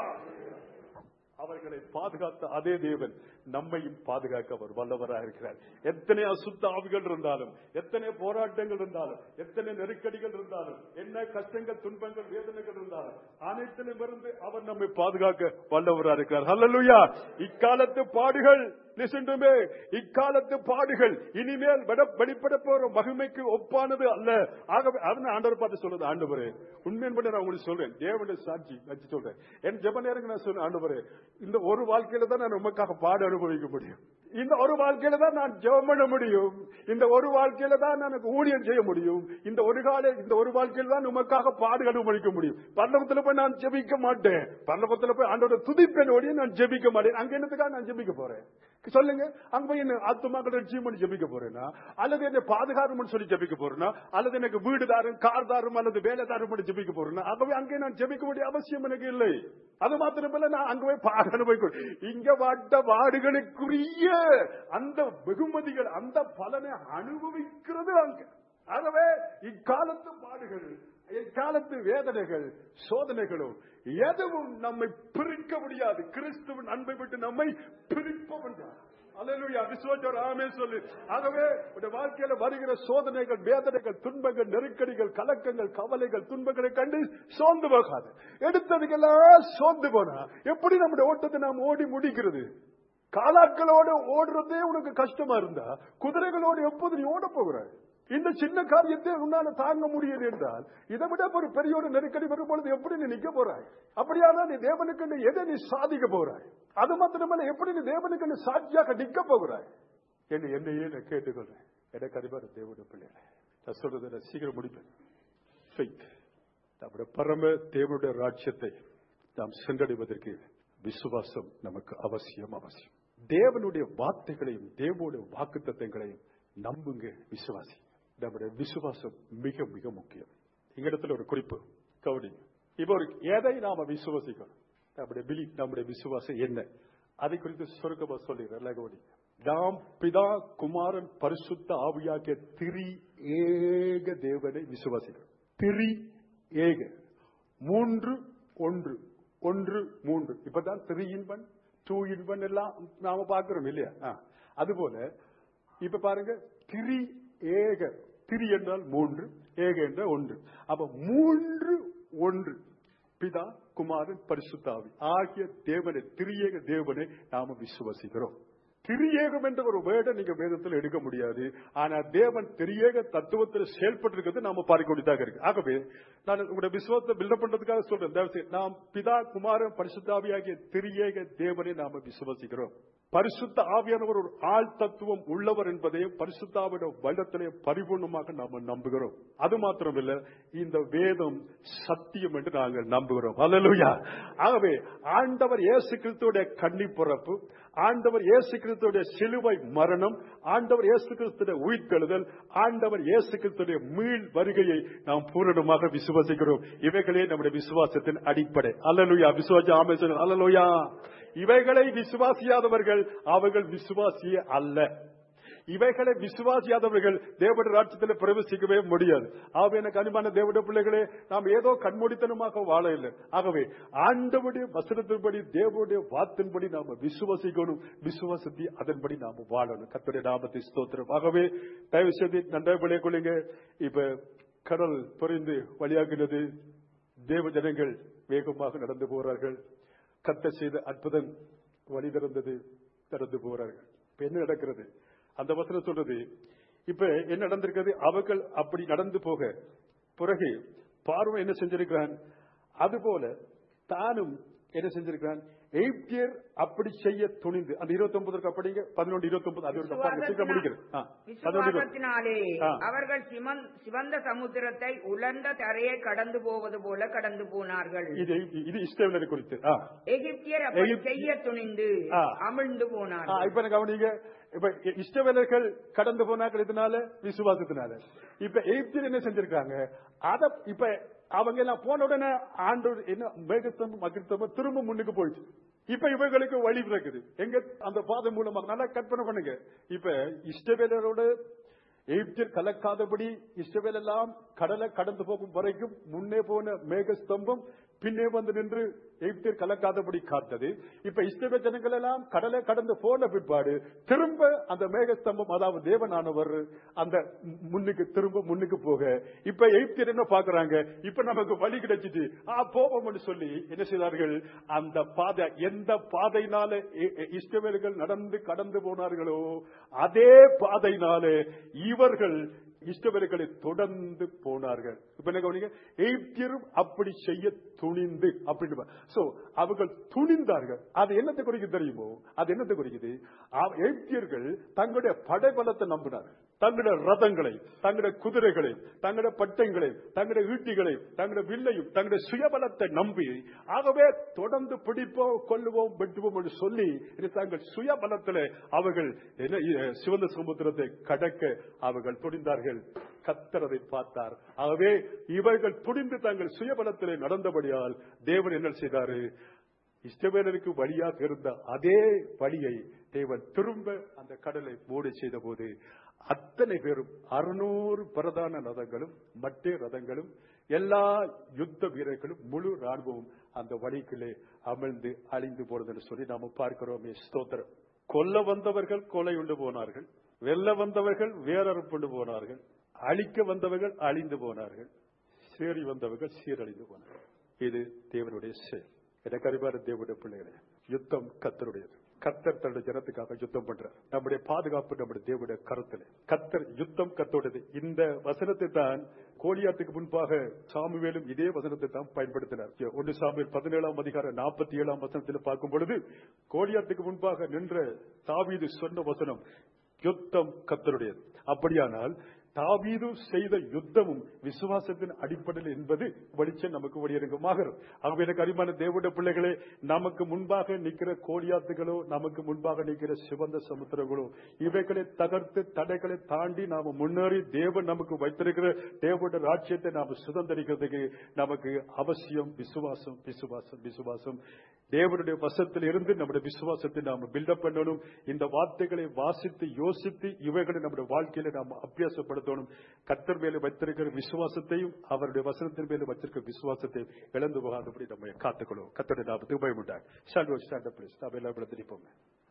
அவர்களை பாதுகாத்த அதே தேவன் நம்மையும் பாதுகாக்க அவர் வல்லவராக இருக்கிறார் எத்தனை அசுத்த ஆவிகள் இருந்தாலும் எத்தனை போராட்டங்கள் இருந்தாலும் எத்தனை நெருக்கடிகள் இருந்தாலும் என்ன கஷ்டங்கள் துன்பங்கள் வேதனைகள் இருந்தாலும் அனைத்திலும் இருந்து அவர் நம்மை பாதுகாக்க வல்லவராக இருக்கிறார் ஹalleluya இக்காலத்து பாடுகள் listen to me இக்காலத்து பாடுகள் இனிமேல் விட- வெளிப்பட போற மகிமைக்கு ஒப்பானது அல்ல ஆகவே அதனை ஆண்டவர் பார்த்து சொல்றது ஆண்டவரே உண்மையின் பண்ணி நான் உங்களுக்கு சொல்றேன் தேவனுடைய சாட்சி வச்சு சொல்றேன் என் ஜெப நேரங்க நான் சொல்றேன் ஆண்டவரே இந்த ஒரு வாழ்க்கையில தான் நான் உமக்காக பாடு அனுபவிக்க முடியும் இந்த ஒரு வாழ்க்கையில தான் நான் ஜெபம் பண்ண முடியும் இந்த ஒரு வாழ்க்கையில தான் நான் ஊழியம் செய்ய முடியும் இந்த ஒரு கால இந்த ஒரு வாழ்க்கையில தான் உமக்காக பாடு அனுபவிக்க முடியும் பல்லவத்துல போய் நான் ஜெபிக்க மாட்டேன் பல்லவத்துல போய் ஆண்டோட துதிப்பேன் ஒழிய நான் ஜெபிக்க மாட்டேன் அங்க என்னத்துக்காக நான் ஜெபிக்க போறேன் சொல்லுங்க அங்க போய் என்ன ஆத்துமாக்கள் ரட்சியம் பண்ணி ஜெபிக்க போறேன்னா அல்லது என்னை பாதுகாரும் சொல்லி ஜெபிக்க போறேன்னா அல்லது எனக்கு வீடு தாரும் கார் தாரும் அல்லது வேலை தாரும் பண்ணி ஜெபிக்க போறேன்னா ஆகவே அங்கே நான் ஜெபிக்க வேண்டிய அவசியம் எனக்கு இல்லை அது மாத்திரமல்ல நான் அங்க போய் பாடு அனுபவிக்க இங்க வாட்ட வாடுகளுக்குரிய அந்த வெகுமதிகள் அந்த பலனை அனுபவிக்கிறது அங்க ஆகவே இக்காலத்து பாடுகள் இக்காலத்து வேதனைகள் சோதனைகளும் எதுவும் நம்மை பிரிக்க முடியாது கிறிஸ்துவின் அன்பை விட்டு நம்மை பிரிப்பவன் யார்? அல்லேலூயா விசுவாசர் ஆமே சொல்லு ஆகவே உடைய வாழ்க்கையில வருகிற சோதனைகள் வேதனைகள் துன்பங்கள் நெருக்கடிகள் கலக்கங்கள் கவலைகள் துன்பங்களை கண்டு சோர்ந்து போகாது எடுத்ததுக்கெல்லாம் சோர்ந்து போனா எப்படி நம்முடைய ஓட்டத்தை நாம் ஓடி முடிக்கிறது காலாட்களோட ஓடுறதே உனக்கு கஷ்டமா இருந்தா குதிரைகளோடு எப்போது நீ ஓட போகிறாய் இந்த சின்ன காரியத்தை உன்னால தாங்க முடியல என்றால் இதை விட ஒரு பெரிய ஒரு நெருக்கடி வரும் பொழுது எப்படி நீ நிக்க போறாய் அப்படியானா நீ தேவனுக்கு நீ எதை நீ சாதிக்க போறாய் அது மாத்திரமல்ல எப்படி நீ தேவனுக்கு நீ சாட்சியாக நிக்க போகிறாய் என்று என்னையே நான் கேட்டுக்கொள்றேன் எனக்கு அதிபர் தேவனுடைய பிள்ளைகளை நான் சொல்றதை நான் சீக்கிரம் முடிப்பேன் Faith. நம்முடைய பரம தேவனுடைய ராஜ்யத்தை நாம் சென்றடைவதற்கு விசுவாசம் நமக்கு அவசியம் அவசியம் தேவனுடைய வார்த்தைகளையும் தேவனுடைய வாக்குத்தத்தங்களையும் நம்புங்க விசுவாசி நம்முடைய விசுவாசம் மிக மிக முக்கியம் இங்கிடத்துல ஒரு குறிப்பு கவனி இப்போ ஒரு எதை நாம விசுவாசிக்கணும் நம்முடைய பிலி நம்முடைய விசுவாசம் என்ன அதை குறித்து சுருக்கமா சொல்லிடுறேன் கவனி நாம் பிதா குமாரன் பரிசுத்த ஆவியாகிய திரி ஏக தேவனை விசுவாசிக்கிறோம் திரி ஏக மூன்று ஒன்று ஒன்று மூன்று இப்பதான் three in one two in one எல்லாம் நாம பார்க்கிறோம் இல்லையா ஆ. அதுபோல இப்ப பாருங்க திரி ஏக திரி என்றால் மூன்று ஏக என்றால் ஒன்று அப்ப மூன்று ஒன்று பிதா குமாரன் பரிசுத்தாவி ஆகிய தேவனை திரியேக தேவனை நாம விசுவசிக்கிறோம் திரியேகம் என்ற ஒரு வேர்டை நீங்க வேதத்தில் எடுக்க முடியாது ஆனா தேவன் திரியேக தத்துவத்தில் செயல்பட்டு இருக்கிறது நாம பார்க்கக்கூடியதாக இருக்கு ஆகவே நான் உங்களுடைய விசுவாசத்தை பில்டப் பண்றதுக்காக சொல்றேன் தயவு செய்து நாம் பிதா குமாரன் பரிசுத்தாவி ஆகிய திரியேக தேவனை நாம விசுவசிக்கிறோம் பரிசுத்த ஆவியானவர் ஒரு ஆள் தத்துவம் உள்ளவர் என்பதையும் பரிசுத்தாவிட வல்லத்திலே பரிபூர்ணமாக நாம நம்புகிறோம் அது மாத்திரமில்ல இந்த வேதம் சத்தியம் என்று நாங்கள் நம்புகிறோம் அல்லேலூயா ஆகவே ஆண்டவர் இயேசு கிறிஸ்துடைய கன்னி பிறப்பு ஆண்டவர் இயேசு கிறிஸ்துடைய சிலுவை மரணம் ஆண்டவர் இயேசு கிறிஸ்துடைய உயிர்த்தெழுதல் ஆண்டவர் இயேசு கிறிஸ்துடைய மீள் வருகையை நாம் பூரணமாக விசுவாசிக்கிறோம் இவைகளே நம்முடைய விசுவாசத்தின் அடிப்படை அல்லலுயா விசுவாசி ஆமேசன் அல்லலுயா இவைகளை விசுவாசியாதவர்கள் அவர்கள் விசுவாசியே அல்ல இவைகளை விசுவாசியாதவர்கள் தேவடைய ராட்சத்தில் பிரவேசிக்கவே முடியாது ஆகவே எனக்கு அனுமான தேவடைய பிள்ளைகளே நாம் ஏதோ கண்மூடித்தனமாக வாழ இல்லை ஆகவே ஆண்டவுடைய வசனத்தின்படி தேவனுடைய வாத்தின்படி நாம விசுவாசிக்கணும் விசுவாசத்தை அதன்படி நாம வாழணும் கத்துடைய நாமத்தை ஸ்தோத்திரம் ஆகவே தயவு செய்து நன்றாக பிள்ளை கொள்ளுங்க இப்ப கடல் பொறிந்து வழியாகிறது தேவ ஜனங்கள் வேகமாக நடந்து போகிறார்கள் கத்த செய்த அற்புதம் வழி திறந்தது நடந்து போகிறார்கள் இப்ப என்ன நடக்கிறது அந்த வசனம் சொல்றது இப்ப என்ன நடந்திருக்கிறது அவர்கள் அப்படி நடந்து போக பிறகு பார்வை என்ன செஞ்சிருக்கிறான் அதுபோல தானும் என்ன செஞ்சிருக்கிறான் எய்ப்தியர் அப்படி செய்ய துணிந்து அந்த இருபத்தி ஒன்பதுக்கு அப்படிங்க பதினொன்று இருபத்தி ஒன்பது அது ஒரு பாருங்க, சீக்கிரம் முடிக்கிறேன் ஆ, பதினொன்று இருபது. விசுவாசத்தினாலே ஆ. அவர்கள் சிமந்- சிவந்த சமுத்திரத்தை உலர்ந்த தரையை கடந்து போவது போல கடந்து போனார்கள் இது இது இஸ்ரவேலரை குறித்து ஆ. எகிப்தியர் அப்படி எகிப்தி- செய்ய துணிந்து ஆ. அமிழ்ந்து ஆ, போனார்கள் இப்ப எனக்கு கவனிங்க இப்ப இஷ்டவேலர்கள் கடந்து போனாக்கள் இதனால விசுவாசத்தினால இப்ப எகிப்தியர் என்ன செஞ்சிருக்காங்க அத இப்ப அவங்க எல்லாம் போன உடனே ஆண்டவர் என்ன மேகத்தமும் அகிர்த்தமும் திரும்ப முன்னுக்கு போயிடுச்சு இப்ப இவங்களுக்கு வழி பிறக்குது எங்க அந்த பாதை மூலமாக நல்லா கற்பனை பண்ணுங்க இப்ப இஷ்டவேலரோட எகிப்தியர் கலக்காதபடி இஸ்ரவேல் எல்லாம் கடலை கடந்து போகும் வரைக்கும் முன்னே போன மேகஸ்தம்பம் பின்னே வந்து நின்று எகிப்தியர் கலக்காதபடி காத்தது இப்ப இஸ்ரவேல ஜனங்கள் எல்லாம் கடலை கடந்து போன பிற்பாடு திரும்ப அந்த மேகஸ்தம்பம் அதாவது தேவனானவர் அந்த முன்னுக்கு திரும்ப முன்னுக்கு போக இப்ப எகிப்தியர் என்ன பாக்குறாங்க இப்ப நமக்கு வழி கிடைச்சிட்டு ஆ போவோம்னு சொல்லி என்ன செய்தார்கள் அந்த பாதை எந்த பாதையினால இ- இ- இஸ்ரவேலர்கள் நடந்து கடந்து போனார்களோ அதே பாதையினாலே இவர்கள் இஸ்ரவேலர்களை தொடர்ந்து போனார்கள் இப்ப என்ன கவனிங்க எகிப்தியரும் அப்படி செய்ய துணிந்து அப்படின்னு சோ அவர்கள் துணிந்தார்கள் அது என்னத்தை குறிக்குது தெரியுமோ அது என்னத்தை குறிக்குது அவ- எகிப்தியர்கள் தங்களுடைய படைபலத்தை நம்பினார்கள் தங்களுடைய ரதங்களை தங்களுடைய குதிரைகளை தங்களுடைய பட்டங்களை தங்களுடைய ஈட்டிகளை தங்களுடைய வில்லையும் தங்களுடைய சுயபலத்தை நம்பி ஆகவே தொடர்ந்து பிடிப்போம் கொல்லுவோம் வெட்டுவோம் என்று சொல்லி இது தங்கள் சுயபலத்தில் அவர்கள் என்ன இ- சிவந்த சமுத்திரத்தை கடக்க அவர்கள் துணிந்தார்கள் கத்தர் அதை பார்த்தார் ஆகவே இவர்கள் துணிந்து தங்கள் சுயபலத்திலே நடந்தபடியால் தேவன் என்ன செய்தாரு இஸ்ரவேலருக்கு வழியாக இருந்த அதே வழியை தேவன் திரும்ப அந்த கடலை மூடி செய்த போது அத்தனை பேரும் அறுநூறு பிரதான ரதங்களும் மற்ற ரதங்களும் எல்லா யுத்த வீரர்களும் முழு ராணுவமும் அந்த வழிக்குள்ளே அமிழ்ந்து அழிந்து போனதுன்னு சொல்லி நாம பார்க்கிறோமே ஸ்தோத்திரம் கொல்ல வந்தவர்கள் கொலை உண்டு போனார்கள் வெல்ல வந்தவர்கள் வேறறுப்புண்டு போனார்கள் அழிக்க வந்தவர்கள் அழிந்து போனார்கள் சீறி வந்தவர்கள் சீரழிந்து போனார்கள் இது தேவனுடைய செயல் எனக்கு அறிவார தேவனுடைய பிள்ளைகளே யுத்தம் கத்தருடையது கத்தர் தன்னுடைய ஜனத்துக்காக யுத்தம் பண்றார் நம்முடைய பாதுகாப்பு நம்முடைய தேவனுடைய கருத்துல கத்தர் யுத்தம் கத்தோடது இந்த வசனத்தை தான் கோலியாத்துக்கு முன்பாக சாமுவேலும் இதே வசனத்தை தான் பயன்படுத்தினார் ஒன்று சாமுவேல் பதினேழாம் அதிகாரம் நாற்பத்தி ஏழாம் வசனத்தில் பார்க்கும் பொழுது கோலியாத்துக்கு முன்பாக நின்ற தாவீது சொன்ன வசனம் யுத்தம் கத்தருடையது அப்படியானால் தாவீது செய்த யுத்தமும் விசுவாசத்தின் அடிப்படையில் என்பது வெளிச்சம் நமக்கு வெளியரங்கமாகிறது ஆகவே எனக்கு அருமையான தேவனுடைய பிள்ளைகளே நமக்கு முன்பாக நிற்கிற கோலியாத்துகளோ நமக்கு முன்பாக நிற்கிற சிவந்த சமுத்திரங்களோ இவைகளை தகர்த்து தடைகளை தாண்டி நாம முன்னேறி தேவன் நமக்கு வைத்திருக்கிற தேவனுடைய ராஜ்யத்தை நாம சுதந்திரிக்கிறதுக்கு நமக்கு அவசியம் விசுவாசம் விசுவாசம் விசுவாசம் தேவனுடைய வசத்தில் இருந்து நம்முடைய விசுவாசத்தை நாம பில்டப் பண்ணணும் இந்த வார்த்தைகளை வாசித்து யோசித்து இவைகளை நம்முடைய வாழ்க்கையில நாம் அபியாசப்படுத்தணும் கத்தர் மேல வைத்திருக்கிற விசுவாசத்தையும் அவருடைய வசனத்தின் மேல வச்சிருக்கிற விசுவாசத்தையும் இழந்து போகாதபடி நம்ம காத்துக்கணும் கத்தருடைய நாமத்துக்கு பயமுண்டாங்க ஸ்டாண்ட் ஸ்டாண்ட் பிளீஸ் நாம் எல்லாம் திருப்போங்க